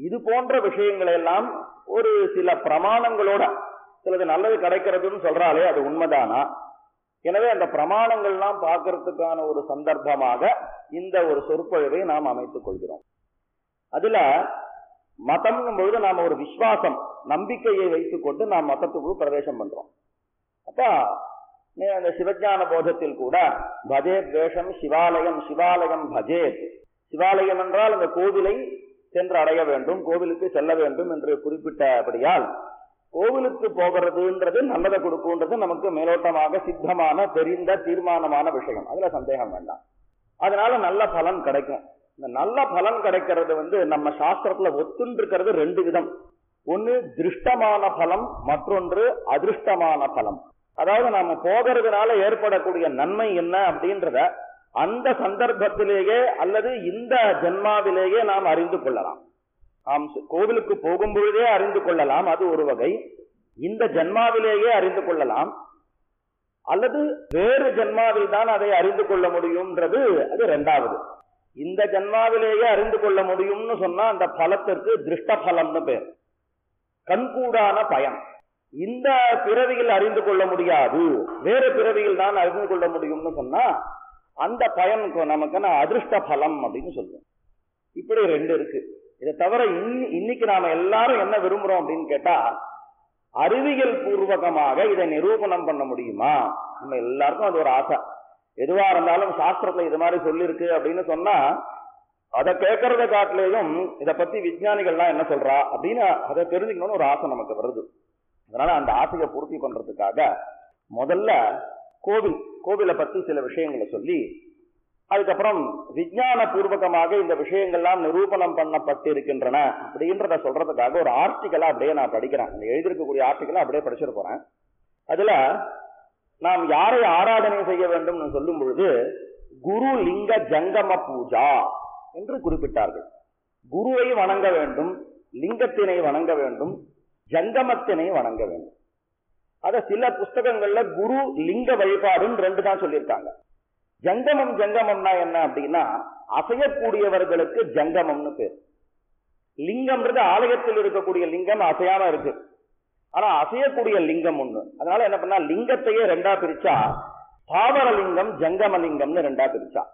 இது போன்ற விஷயங்களை எல்லாம் ஒரு சில பிரமாணங்களோட சிலது நல்லது கிடைக்கிறதுன்னு சொல்றாலே அது உண்மைதானா எனவே அந்த பிரமாணங்கள்லாம் பார்க்கறதுக்கான ஒரு சந்தர்ப்பமாக இந்த ஒரு சொற்பொழிவை நாம் அமைத்துக் கொள்கிறோம் அதுல மதம்ங்கும் பொழுது நாம ஒரு விசுவாசம் நம்பிக்கையை வைத்துக் கொண்டு நாம் மதத்துக்குள் பிரவேசம் பண்றோம் அப்ப நீ அந்த சிவஞான போதத்தில் கூட பஜேத் வேஷம் சிவாலயம் சிவாலயம் பஜேத் சிவாலயம் என்றால் அந்த கோவிலை சென்று அடைய வேண்டும் கோவிலுக்கு செல்ல வேண்டும் என்று குறிப்பிட்டபடியால் கோவிலுக்கு போகிறதுன்றது நல்லதை கொடுக்குன்றது நமக்கு மேலோட்டமாக சித்தமான தெரிந்த தீர்மானமான விஷயம் அதுல சந்தேகம் வேண்டாம் அதனால நல்ல பலன் கிடைக்கும் இந்த நல்ல பலன் கிடைக்கிறது வந்து நம்ம சாஸ்திரத்துல ஒத்துன்னு இருக்கிறது ரெண்டு விதம் ஒன்னு திருஷ்டமான பலம் மற்றொன்று அதிருஷ்டமான பலம் அதாவது நாம போகிறதுனால ஏற்படக்கூடிய நன்மை என்ன அப்படின்றத அந்த சந்தர்ப்பத்திலேயே அல்லது இந்த ஜென்மாவிலேயே நாம் அறிந்து கொள்ளலாம் நாம் கோவிலுக்கு போகும் பொழுதே அறிந்து கொள்ளலாம் அது ஒரு வகை இந்த ஜென்மாவிலேயே அறிந்து கொள்ளலாம் அல்லது வேறு ஜென்மாவில் தான் அதை அறிந்து கொள்ள முடியும்ன்றது அது ரெண்டாவது இந்த ஜென்மாவிலேயே அறிந்து கொள்ள முடியும்னு சொன்னா அந்த பலத்திற்கு திருஷ்ட பலம்னு பேர் கண்கூடான பயன் இந்த பிறவியில் அறிந்து கொள்ள முடியாது வேறு பிறவியில் தான் அறிந்து கொள்ள முடியும்னு சொன்னா அந்த பயன் நமக்கு அதிருஷ்ட பலம் அப்படின்னு சொல்லுவோம் இப்படி ரெண்டு இருக்கு இதை தவிர இன்னைக்கு நாம எல்லாரும் என்ன விரும்புறோம் அப்படின்னு கேட்டா அறிவியல் பூர்வகமாக இதை நிரூபணம் பண்ண முடியுமா நம்ம எல்லாருக்கும் அது ஒரு ஆசை எதுவா இருந்தாலும் சாஸ்திரத்துல இது மாதிரி சொல்லிருக்கு அப்படின்னு சொன்னா அதை கேட்கறத காட்டிலேயும் இதை பத்தி விஞ்ஞானிகள்லாம் என்ன சொல்றா அப்படின்னு அதை தெரிஞ்சுக்கணும்னு ஒரு ஆசை நமக்கு வருது அதனால அந்த ஆசையை பூர்த்தி பண்றதுக்காக முதல்ல கோவில் கோவிலை பத்தி சில விஷயங்களை சொல்லி அதுக்கப்புறம் விஞ்ஞான பூர்வகமாக இந்த விஷயங்கள்லாம் நிரூபணம் பண்ணப்பட்டிருக்கின்றன அப்படின்றத சொல்றதுக்காக ஒரு ஆர்டிக்கலா அப்படியே நான் படிக்கிறேன் இந்த எழுதியிருக்கக்கூடிய ஆர்டிக்கலா அப்படியே படிச்சிட்டு போறேன் அதுல நாம் யாரை ஆராதனை செய்ய வேண்டும் சொல்லும் பொழுது குரு லிங்க ஜங்கம பூஜா என்று குறிப்பிட்டார்கள் குருவை வணங்க வேண்டும் லிங்கத்தினை வணங்க வேண்டும் ஜங்கமத்தினை வணங்க வேண்டும் அத சில புஸ்தகங்கள்ல குரு லிங்க வழிபாடுன்னு ரெண்டு தான் சொல்லியிருக்காங்க ஜங்கமம் ஜங்கமம்னா என்ன அப்படின்னா அசையக்கூடியவர்களுக்கு ஜங்கமம்னு பேர் லிங்கம்ன்றது ஆலயத்தில் இருக்கக்கூடிய லிங்கம் அசையாம இருக்கு ஆனா அசையக்கூடிய லிங்கம் ஒண்ணு அதனால என்ன பண்ணா லிங்கத்தையே ரெண்டா பிரிச்சா தாவரலிங்கம் ஜங்கமலிங்கம்னு ரெண்டா பிரிச்சா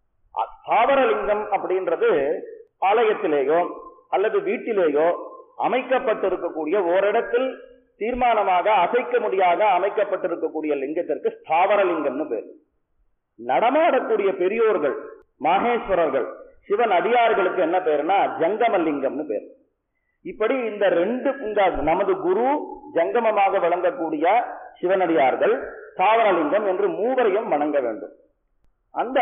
தாவரலிங்கம் அப்படின்றது ஆலயத்திலேயோ அல்லது வீட்டிலேயோ அமைக்கப்பட்டிருக்கக்கூடிய ஓரிடத்தில் தீர்மானமாக அசைக்க முடியாத அமைக்கப்பட்டிருக்கக்கூடிய லிங்கத்திற்கு ஸ்தாவரலிங்கம்னு பேர் நடமாடக்கூடிய பெரியோர்கள் மாகேஸ்வரர்கள் சிவன் அடியார்களுக்கு என்ன பேருனா ஜங்கமலிங்கம்னு பேர் இப்படி இந்த ரெண்டு இந்த நமது குரு ஜங்கமமாக விளங்கக்கூடிய சிவனடியார்கள் தாவரலிங்கம் என்று மூவரையும் வணங்க வேண்டும் அந்த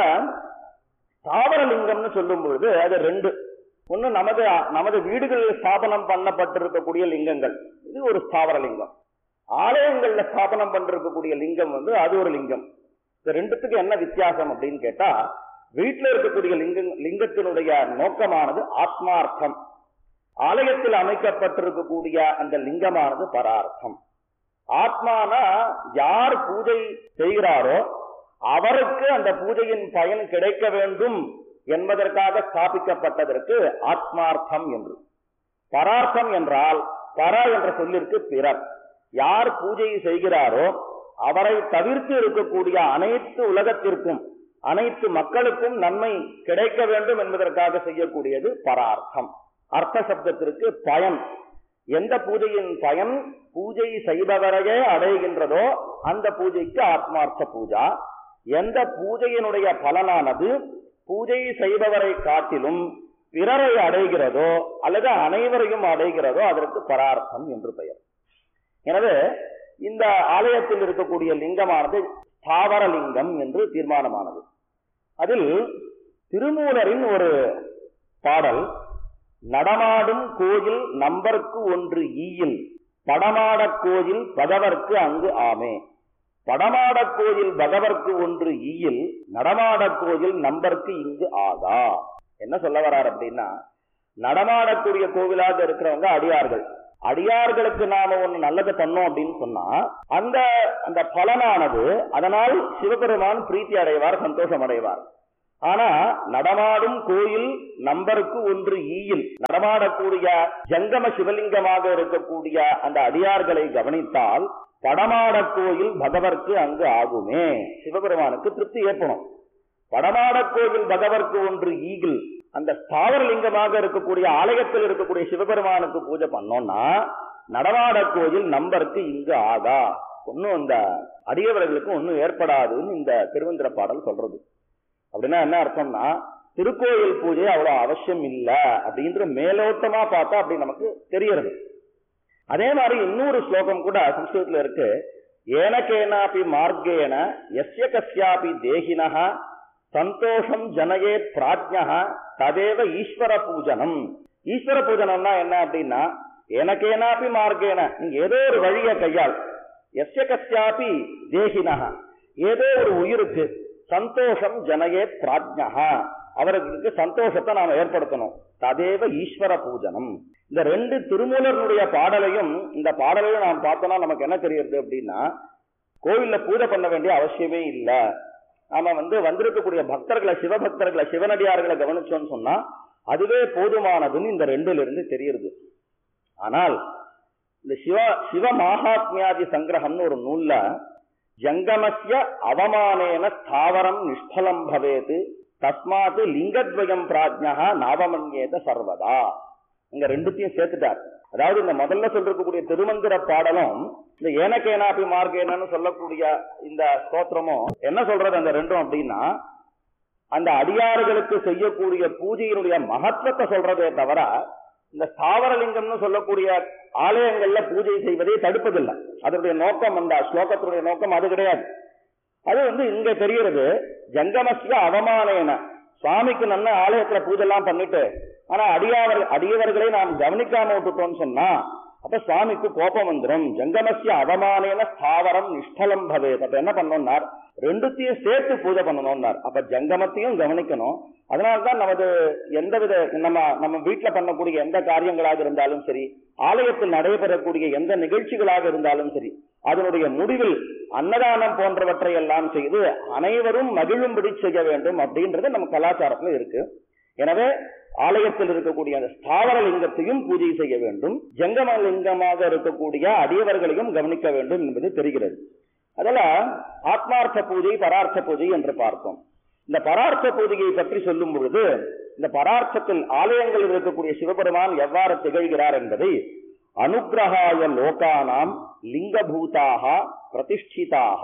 தாவரலிங்கம்னு சொல்லும் பொழுது அது ரெண்டு ஒன்னு நமது நமது வீடுகளில் ஸ்தாபனம் பண்ணப்பட்டிருக்கக்கூடிய லிங்கங்கள் இது ஒரு ஸ்தாவரலிங்கம் ஆலயங்கள்ல ஸ்தாபனம் பண்ணிருக்கக்கூடிய லிங்கம் வந்து அது ஒரு லிங்கம் இந்த ரெண்டுத்துக்கு என்ன வித்தியாசம் அப்படின்னு கேட்டா வீட்டில் இருக்கக்கூடிய லிங்கம் லிங்கத்தினுடைய நோக்கமானது ஆத்மார்த்தம் ஆலயத்தில் அமைக்கப்பட்டிருக்கக்கூடிய அந்த லிங்கமானது பரார்த்தம் ஆத்மானா யார் பூஜை செய்கிறாரோ அவருக்கு அந்த பூஜையின் பயன் கிடைக்க வேண்டும் என்பதற்காக ஸ்தாபிக்கப்பட்டதற்கு ஆத்மார்த்தம் என்று பரார்த்தம் என்றால் பர என்ற சொல்லிற்கு பிறர் யார் பூஜை செய்கிறாரோ அவரை தவிர்த்து இருக்கக்கூடிய அனைத்து உலகத்திற்கும் அனைத்து மக்களுக்கும் நன்மை கிடைக்க வேண்டும் என்பதற்காக செய்யக்கூடியது பரார்த்தம் அர்த்த சப்தத்திற்கு பயன் எந்த பூஜையின் பயன் பூஜை செய்பவரையே அடைகின்றதோ அந்த பூஜைக்கு ஆத்மார்த்த பூஜா எந்த பூஜையினுடைய பலனானது பூஜை செய்பவரை காட்டிலும் பிறரை அடைகிறதோ அல்லது அனைவரையும் அடைகிறதோ அதற்கு பரார்த்தம் என்று பெயர் எனவே இந்த ஆலயத்தில் இருக்கக்கூடிய லிங்கமானது ஸ்தாவரலிங்கம் என்று தீர்மானமானது அதில் திருமூலரின் ஒரு பாடல் நடமாடும் கோயில் நம்பருக்கு ஒன்று ஈயில் படமாடக் கோயில் பகவர்க்கு அங்கு ஆமே படமாடக் கோயில் பகவர்க்கு ஒன்று ஈயில் நடமாடக் கோயில் நம்பருக்கு இங்கு ஆகா என்ன சொல்ல வர்றார் அப்படின்னா நடமாடக்கூடிய கோவிலாக இருக்கிறவங்க அடியார்கள் அடியார்களுக்கு நாம ஒண்ணு நல்லது பண்ணோம் அப்படின்னு சொன்னா அந்த அந்த பலனானது அதனால் சிவபெருமான் பிரீத்தி அடைவார் சந்தோஷம் அடைவார் ஆனா நடமாடும் கோயில் நம்பருக்கு ஒன்று ஈயில் நடமாடக்கூடிய ஜங்கம சிவலிங்கமாக இருக்கக்கூடிய அந்த அடியார்களை கவனித்தால் படமாட கோயில் பகவர்க்கு அங்கு ஆகுமே சிவபெருமானுக்கு திருப்தி ஏற்படும் படமாட கோயில் பகவர்க்கு ஒன்று ஈகிள் அந்த ஸ்தாவர லிங்கமாக இருக்கக்கூடிய ஆலயத்தில் இருக்கக்கூடிய சிவபெருமானுக்கு பூஜை பண்ணோம்னா நடமாட கோயில் நம்பருக்கு இங்கு ஆகா ஒன்னும் அந்த அடியவர்களுக்கு ஒன்னும் ஏற்படாதுன்னு இந்த திருவந்திர பாடல் சொல்றது அப்படின்னா என்ன அர்த்தம்னா திருக்கோயில் பூஜை அவ்வளவு அவசியம் இல்ல அப்படின்ற மேலோட்டமா பார்த்தா அப்படி நமக்கு தெரியறது அதே மாதிரி இன்னொரு ஸ்லோகம் கூட சம்ஸ்கிருதத்துல இருக்கு ஏனகேனாபி மார்க்கேன எஸ்ய கஸ்யாபி தேகினஹ சந்தோஷம் ஜனயே பிராஜ்யா ததேவ ஈஸ்வர பூஜனம் ஈஸ்வர பூஜனம்னா என்ன அப்படின்னா எனக்கேனாபி மார்க்கேன நீங்க ஏதோ ஒரு வழியை கையால் எஸ்ய கஸ்யாபி தேகினஹ ஏதோ ஒரு உயிருக்கு சந்தோஷம் ஜனயே பிராஜ்யா அவர்களுக்கு சந்தோஷத்தை நாம் ஏற்படுத்தணும் ததேவ ஈஸ்வர பூஜனம் இந்த ரெண்டு திருமூலர்களுடைய பாடலையும் இந்த பாடலையும் நாம் பார்த்தோம்னா நமக்கு என்ன தெரியுது அப்படின்னா கோவில்ல பூஜை பண்ண வேண்டிய அவசியமே இல்ல நாம வந்து வந்திருக்கக்கூடிய பக்தர்களை சிவபக்தர்களை சிவனடியார்களை கவனிச்சோம்னு சொன்னா அதுவே போதுமானதுன்னு இந்த ரெண்டுல இருந்து தெரியுது ஆனால் இந்த சிவ சிவ மகாத்மியாதி சங்கிரகம்னு ஒரு நூல்ல ஜங்கமஸ்ய அவமானேன ஸ்தாவரம் நிஷ்பலம் பவேது தஸ்மாத்து லிங்கத்வயம் பிராஜ்யா நாவமன்யேத சர்வதா இங்க ரெண்டுத்தையும் சேர்த்துட்டார் அதாவது இந்த முதல்ல சொல்றக்கூடிய திருமந்திர பாடலும் இந்த ஏனக்கேனாபி மார்க்கேனன்னு சொல்லக்கூடிய இந்த ஸ்தோத்திரமும் என்ன சொல்றது அந்த ரெண்டும் அப்படின்னா அந்த அடியாறுகளுக்கு செய்யக்கூடிய பூஜையினுடைய மகத்துவத்தை சொல்றதே தவிர இந்த ஸ்தாவரலிங்கம்னு சொல்லக்கூடிய ஆலயங்கள்ல பூஜை செய்வதை தடுப்பதில்லை அதனுடைய நோக்கம் அந்த ஸ்லோகத்தினுடைய நோக்கம் அது கிடையாது அது வந்து இங்க தெரிகிறது ஜங்கமஸ்ய அவமானேன சுவாமிக்கு நல்ல ஆலயத்துல பூஜை எல்லாம் பண்ணிட்டு ஆனா அடியாவர் அடியவர்களை நாம் கவனிக்காம விட்டுட்டோம்னு சொன்னா அப்ப சுவாமிக்கு கோபம் வந்துடும் ஜங்கமஸ்ய அவமானேன ஸ்தாவரம் நிஷ்டலம் பவேத் அப்ப என்ன பண்ணணும்னார் ரெண்டுத்தையும் சேர்த்து பூஜை பண்ணணும்னார் அப்ப ஜங்கமத்தையும் கவனிக்கணும் அதனால்தான் நமது எந்தவித நம்ம நம்ம வீட்டுல பண்ணக்கூடிய எந்த காரியங்களாக இருந்தாலும் சரி ஆலயத்தில் நடைபெறக்கூடிய எந்த நிகழ்ச்சிகளாக இருந்தாலும் சரி அதனுடைய முடிவில் அன்னதானம் போன்றவற்றை எல்லாம் செய்து அனைவரும் மகிழும்படி செய்ய வேண்டும் அப்படின்றது நம்ம கலாச்சாரத்துல இருக்கு எனவே ஆலயத்தில் இருக்கக்கூடிய அந்த ஸ்தாவர லிங்கத்தையும் பூஜை செய்ய வேண்டும் ஜங்கம லிங்கமாக இருக்கக்கூடிய அடியவர்களையும் கவனிக்க வேண்டும் என்பது தெரிகிறது அதில் ஆத்மார்த்த பூஜை பரார்த்த பூஜை என்று பார்த்தோம் இந்த பரார்த்த பூஜையை பற்றி சொல்லும் பொழுது இந்த பரார்த்தத்தில் ஆலயங்களில் இருக்கக்கூடிய சிவபெருமான் எவ்வாறு திகழ்கிறார் என்பதை அனுகிரகாய லோகானாம் லிங்கபூதாக பிரதிஷ்டிதாக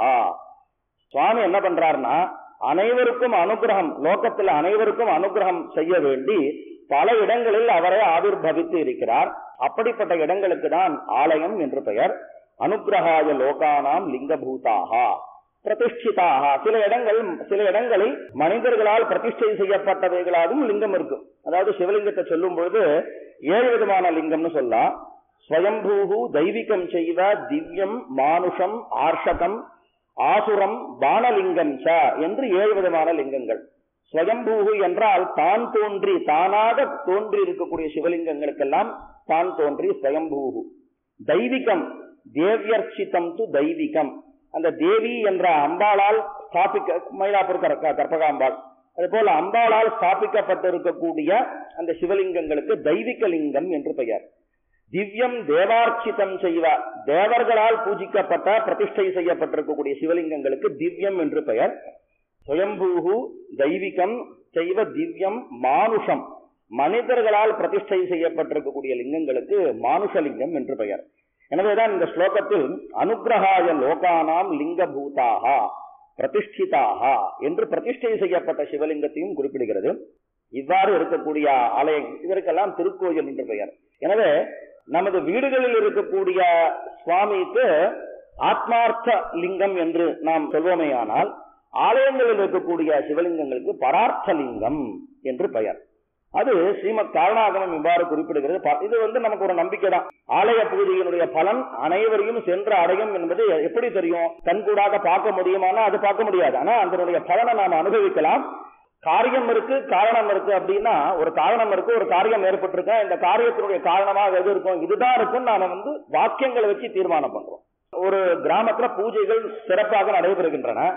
சுவாமி என்ன பண்றாருன்னா அனைவருக்கும் அனுகிரகம் லோகத்தில் அனைவருக்கும் அனுகிரகம் செய்ய வேண்டி பல இடங்களில் அவரை ஆவிர்வவித்து இருக்கிறார் அப்படிப்பட்ட இடங்களுக்கு தான் ஆலயம் என்று பெயர் அனுகிரகாய லோகானாம் லிங்கபூதாக பிரதிஷ்டிதாக சில இடங்கள் சில இடங்களில் மனிதர்களால் பிரதிஷ்டை செய்யப்பட்டவைகளாகவும் லிங்கம் இருக்கும் அதாவது சிவலிங்கத்தை சொல்லும் பொழுது ஏழு விதமான லிங்கம்னு சொல்லலாம் ஸ்வயம்பூகு தெய்வீகம் செய்வ திவ்யம் மானுஷம் ஆர்ஷகம் ஆசுரம் பானலிங்கம் ச என்று ஏழு விதமான லிங்கங்கள் ஸ்வயம்பூகு என்றால் தான் தோன்றி தானாக தோன்றி இருக்கக்கூடிய சிவலிங்கங்களுக்கெல்லாம் தான் தோன்றி ஸ்வயம்பூகு தெய்வீகம் தேவியர்ச்சிதம் து தெய்வீகம் அந்த தேவி என்ற அம்பாளால் ஸ்தாபிக்க மயிலாப்பூர் கற்ப- கற்பகாம்பாள் அது போல அம்பாளால் ஸ்தாபிக்கப்பட்டிருக்கக்கூடிய அந்த சிவலிங்கங்களுக்கு தெய்வீக லிங்கம் என்று பெயர் திவ்யம் தேவார்ச்சிதம் செய்வ தேவர்களால் பூஜிக்கப்பட்ட பிரதிஷ்டை செய்யப்பட்டிருக்கக்கூடிய சிவலிங்கங்களுக்கு திவ்யம் என்று பெயர் சுயம்பூகு தெய்வீகம் செய்வ திவ்யம் மானுஷம் மனிதர்களால் பிரதிஷ்டை செய்யப்பட்டிருக்கக்கூடிய லிங்கங்களுக்கு மானுஷலிங்கம் என்று பெயர் எனவேதான் இந்த ஸ்லோகத்தில் அனுகிரகாய லோகானாம் லிங்கபூதாக பிரதிஷ்டிதாக என்று பிரதிஷ்டை செய்யப்பட்ட சிவலிங்கத்தையும் குறிப்பிடுகிறது இவ்வாறு இருக்கக்கூடிய ஆலயம் இதற்கெல்லாம் திருக்கோயில் என்று பெயர் எனவே நமது வீடுகளில் இருக்கக்கூடிய சுவாமிக்கு ஆத்மார்த்த லிங்கம் என்று நாம் சொல்வோமேயானால் ஆலயங்களில் இருக்கக்கூடிய சிவலிங்கங்களுக்கு பரார்த்த லிங்கம் என்று பெயர் அது ஸ்ரீமத் காரணாகமம் இவ்வாறு குறிப்பிடுகிறது ப- இது வந்து நமக்கு ஒரு நம்பிக்கை தான் ஆலய பூஜையினுடைய பலன் அனைவரையும் சென்று அடையும் என்பது எப்படி தெரியும் கண்கூடாக பார்க்க முடியுமானா அது பார்க்க முடியாது ஆனா அதனுடைய பலனை நாம் அனுபவிக்கலாம் காரியம் இருக்கு காரணம் இருக்கு அப்படின்னா ஒரு காரணம் இருக்கு ஒரு காரியம் ஏற்பட்டிருக்க இந்த காரியத்தினுடைய காரணமாக எது இருக்கும் இதுதான் இருக்கும் நாம வந்து வாக்கியங்களை வச்சு தீர்மானம் பண்றோம் ஒரு கிராமத்துல பூஜைகள் சிறப்பாக நடைபெறுகின்றன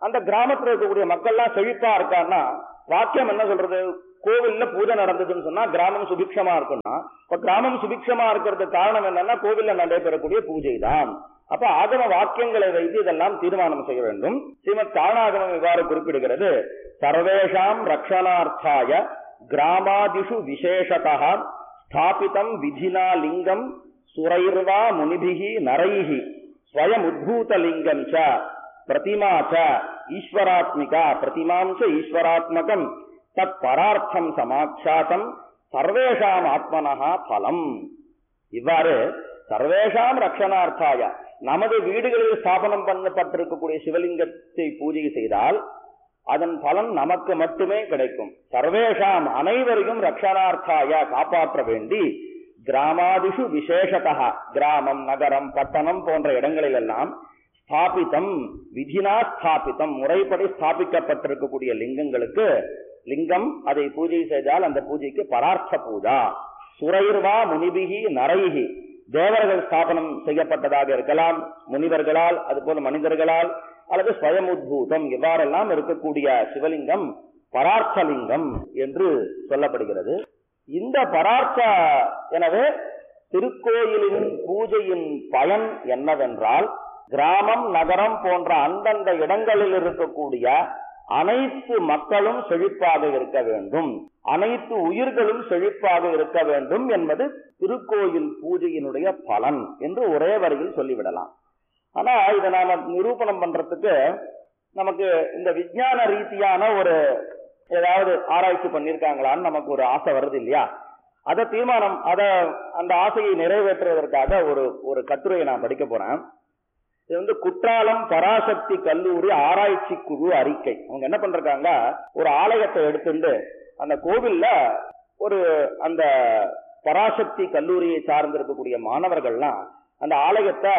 அந்த கிராமத்துல இருக்கக்கூடிய மக்கள்லாம் செழிப்பா இருக்கான்னா வாக்கியம் என்ன சொல்றது கோவில்ல பூஜை நடந்ததுன்னு சொன்னா கிராமம் சுபிக்ஷமா இருக்கும்னா இப்ப கிராமம் சுபிக்ஷமா இருக்கிறதுக்கு காரணம் என்னன்னா கோவில்ல நடைபெறக்கூடிய பூஜை தான் அப்ப ஆகம வாக்கியங்களை வைத்து இதெல்லாம் தீர்மானம் செய்ய வேண்டும் ஸ்ரீமத் காரணாகமம் இவ்வாறு குறிப்பிடுகிறது சர்வேஷாம் ரக்ஷணார்த்தாய கிராமாதிஷு விசேஷதா ஸ்தாபிதம் விதினா லிங்கம் சுரைர்வா முனிபிகி நரைஹி ஸ்வயம் உத்பூதலிங்கம் ச பிரதிமா ச ஈஸ்வராத்மிகா பிரதிமாம் ச ஈஸ்வராத்மகம் தத் பரார்த்தம் சமாட்சாத்தம் சர்வேஷாம் ஆத்மனஹா பலம் இவ்வாறு சர்வேஷாம் ரக்ஷணார்த்தாய நமது வீடுகளில் ஸ்தாபனம் பண்ணப்பட்டிருக்கக்கூடிய சிவலிங்கத்தை பூஜை செய்தால் அதன் பலன் நமக்கு மட்டுமே கிடைக்கும் சர்வேஷாம் அனைவரையும் ரக்ஷணார்த்தாய காப்பாற்ற வேண்டி கிராமாதிஷு விசேஷதா கிராமம் நகரம் பட்டணம் போன்ற இடங்களில் எல்லாம் ஸ்தாபிதம் விதினா ஸ்தாபிதம் முறைப்படி ஸ்தாபிக்கப்பட்டிருக்கக்கூடிய லிங்கங்களுக்கு லிங்கம் அதை பூஜை செய்தால் அந்த பூஜைக்கு பரார்த்த பூஜா சுரைர்வா முனிபிகி நரைகி தேவர்கள் ஸ்தாபனம் செய்யப்பட்டதாக இருக்கலாம் முனிவர்களால் அதுபோல மனிதர்களால் அல்லது ஸ்வயம் உத்பூதம் இவ்வாறெல்லாம் இருக்கக்கூடிய சிவலிங்கம் பரார்த்தலிங்கம் என்று சொல்லப்படுகிறது இந்த பரார்த்த எனவே திருக்கோயிலின் பூஜையின் பயன் என்னவென்றால் கிராமம் நகரம் போன்ற அந்தந்த இடங்களில் இருக்கக்கூடிய அனைத்து மக்களும் செழிப்பாக இருக்க வேண்டும் அனைத்து உயிர்களும் செழிப்பாக இருக்க வேண்டும் என்பது திருக்கோயில் பூஜையினுடைய பலன் என்று ஒரே வரியில் சொல்லிவிடலாம் ஆனா இதை நாம நிரூபணம் பண்றதுக்கு நமக்கு இந்த விஞ்ஞான ரீதியான ஒரு ஏதாவது ஆராய்ச்சி பண்ணிருக்காங்களான்னு நமக்கு ஒரு ஆசை வருது இல்லையா அதை தீர்மானம் அத அந்த ஆசையை நிறைவேற்றுவதற்காக ஒரு ஒரு கட்டுரையை நான் படிக்க போறேன் இது வந்து குற்றாலம் பராசக்தி கல்லூரி ஆராய்ச்சி குழு அறிக்கை அவங்க என்ன பண்றாங்க ஒரு ஆலயத்தை எடுத்துட்டு அந்த கோவில்ல ஒரு அந்த பராசக்தி கல்லூரியை சார்ந்து இருக்கக்கூடிய மாணவர்கள்லாம் அந்த ஆலயத்தை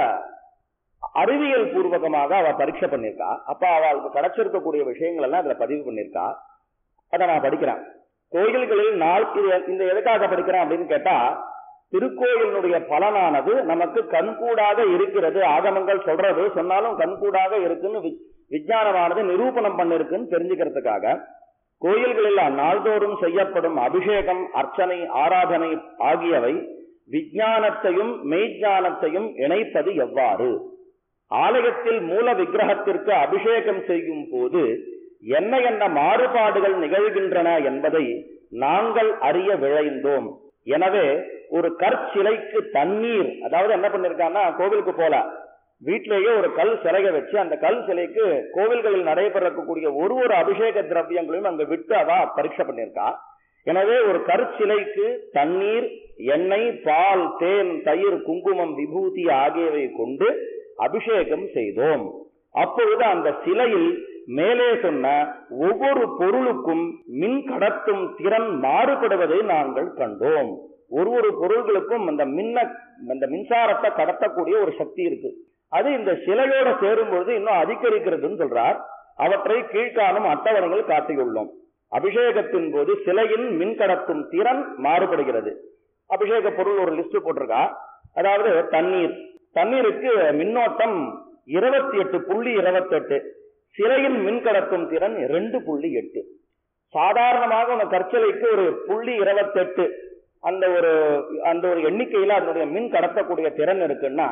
அறிவியல் பூர்வகமாக அவ பரீட்சை பண்ணிருக்கா அப்ப அவளுக்கு கிடைச்சிருக்கக்கூடிய விஷயங்கள் எல்லாம் அதுல பதிவு பண்ணிருக்கா அதை நான் படிக்கிறேன் கோயில்களில் நாள் இது- இந்த எதுக்காக படிக்கிறேன் அப்படின்னு கேட்டா திருக்கோயிலினுடைய பலனானது நமக்கு கண்கூடாக இருக்கிறது ஆகமங்கள் சொல்றது சொன்னாலும் கண்கூடாக இருக்குன்னு வி- விஞ்ஞானமானது நிரூபணம் பண்ணிருக்குன்னு தெரிஞ்சுக்கிறதுக்காக கோயில்களில் நாள்தோறும் செய்யப்படும் அபிஷேகம் அர்ச்சனை ஆராதனை ஆகியவை விஞ்ஞானத்தையும் மெய்ஞானத்தையும் இணைப்பது எவ்வாறு ஆலயத்தில் மூல விக்கிரகத்திற்கு அபிஷேகம் செய்யும் போது என்ன என்ன மாறுபாடுகள் நிகழ்கின்றன என்பதை நாங்கள் அறிய விழைந்தோம் எனவே ஒரு கற்சிலைக்கு தண்ணீர் அதாவது என்ன பண்ணிருக்காங்கன்னா கோவிலுக்கு போல வீட்டிலேயே ஒரு கல் சிலைய வச்சு அந்த கல் சிலைக்கு கோவில்களில் நடைபெறக்கூடிய ஒரு ஒரு அபிஷேக திரவியங்களையும் அங்க விட்டு அவ பரீட்சை பண்ணிருக்கா எனவே ஒரு கற்சிலைக்கு தண்ணீர் எண்ணெய் பால் தேன் தயிர் குங்குமம் விபூதி ஆகியவை கொண்டு அபிஷேகம் செய்தோம் அப்பொழுது அந்த சிலையில் மேலே சொன்ன ஒவ்வொரு பொருளுக்கும் மின் கடத்தும் திறன் மாறுபடுவதை நாங்கள் கண்டோம் ஒரு ஒரு பொருள்களுக்கும் அந்த மின்ன அந்த மின்சாரத்தை கடத்தக்கூடிய ஒரு சக்தி இருக்கு அது இந்த சிலையோட சேரும் பொழுது இன்னும் அதிகரிக்கிறதுன்னு சொல்றார் அவற்றை கீழ்காணும் அட்டவணைகள் காட்டியுள்ளோம் அபிஷேகத்தின் போது சிலையின் மின் கடத்தும் திறன் மாறுபடுகிறது அபிஷேக பொருள் ஒரு லிஸ்ட் போட்டிருக்கா அதாவது தண்ணீர் தண்ணீருக்கு மின்னோட்டம் இருபத்தி எட்டு புள்ளி இருபத்தி எட்டு சிலையின் மின் கடத்தும் திறன் ரெண்டு புள்ளி எட்டு சாதாரணமாக உங்க கற்சலைக்கு ஒரு புள்ளி இருபத்தெட்டு அந்த ஒரு அந்த ஒரு எண்ணிக்கையில அதனுடைய மின் கடத்தக்கூடிய திறன் இருக்குன்னா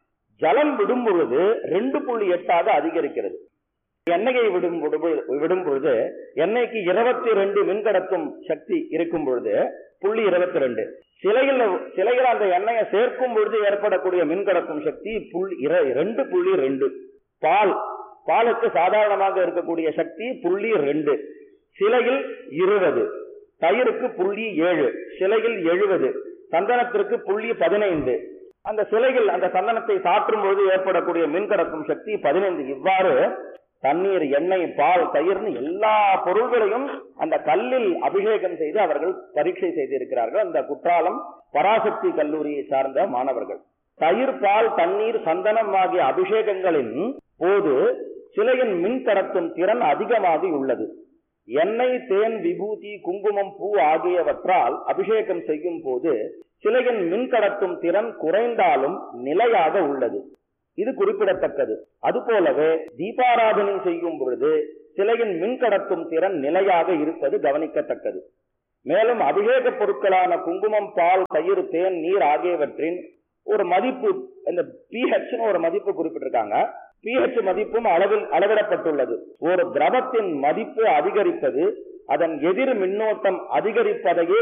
ஜலம் விடும் பொழுது ரெண்டு புள்ளி எட்டாக அதிகரிக்கிறது எண்ணெயை விடும் பொழுது- விடும் பொழுது எண்ணெய்க்கு இருபத்தி ரெண்டு மின் கடத்தும் சக்தி இருக்கும் பொழுது புள்ளி இருபத்தி ரெண்டு சிலையில் சிலையில் அந்த எண்ணெயை சேர்க்கும் பொழுது ஏற்படக்கூடிய மின் கடத்தும் சக்தி புள்ளி இர- ரெண்டு புள்ளி ரெண்டு பால் பாலுக்கு சாதாரணமாக இருக்கக்கூடிய சக்தி புள்ளி ரெண்டு சிலையில் இருபது தயிருக்கு புள்ளி ஏழு சிலையில் எழுபது சந்தனத்திற்கு புள்ளி பதினைந்து அந்த சிலையில் அந்த சந்தனத்தை சாற்றும் பொழுது ஏற்படக்கூடிய மின் கடத்தும் சக்தி பதினைந்து இவ்வாறு தண்ணீர் எண்ணெய் பால் தயிர்னு எல்லா பொருள்களையும் அந்த கல்லில் அபிஷேகம் செய்து அவர்கள் பரீட்சை செய்திருக்கிறார்கள் அந்த குற்றாலம் பராசக்தி கல்லூரியை சார்ந்த மாணவர்கள் தயிர் பால் தண்ணீர் சந்தனம் ஆகிய அபிஷேகங்களின் போது சிலையின் மின் கடத்தும் திறன் அதிகமாக உள்ளது எண்ணெய் தேன் விபூதி குங்குமம் பூ ஆகியவற்றால் அபிஷேகம் செய்யும் போது சிலையின் மின் கடத்தும் திறன் குறைந்தாலும் நிலையாக உள்ளது இது குறிப்பிடத்தக்கது அதுபோலவே தீபாராதனை செய்யும் பொழுது சிலையின் மின் கடத்தும் திறன் நிலையாக இருப்பது கவனிக்கத்தக்கது மேலும் அபிஷேக பொருட்களான குங்குமம் பால் தயிர் தேன் நீர் ஆகியவற்றின் ஒரு மதிப்பு இந்த pH னு ஒரு மதிப்பு குறிப்பிட்டிருக்காங்க pH மதிப்பும் அளவில் அளவிடப்பட்டுள்ளது ஒரு திரவத்தின் மதிப்பு அதிகரிப்பது அதன் எதிர் மின்னோட்டம் அதிகரிப்பதையே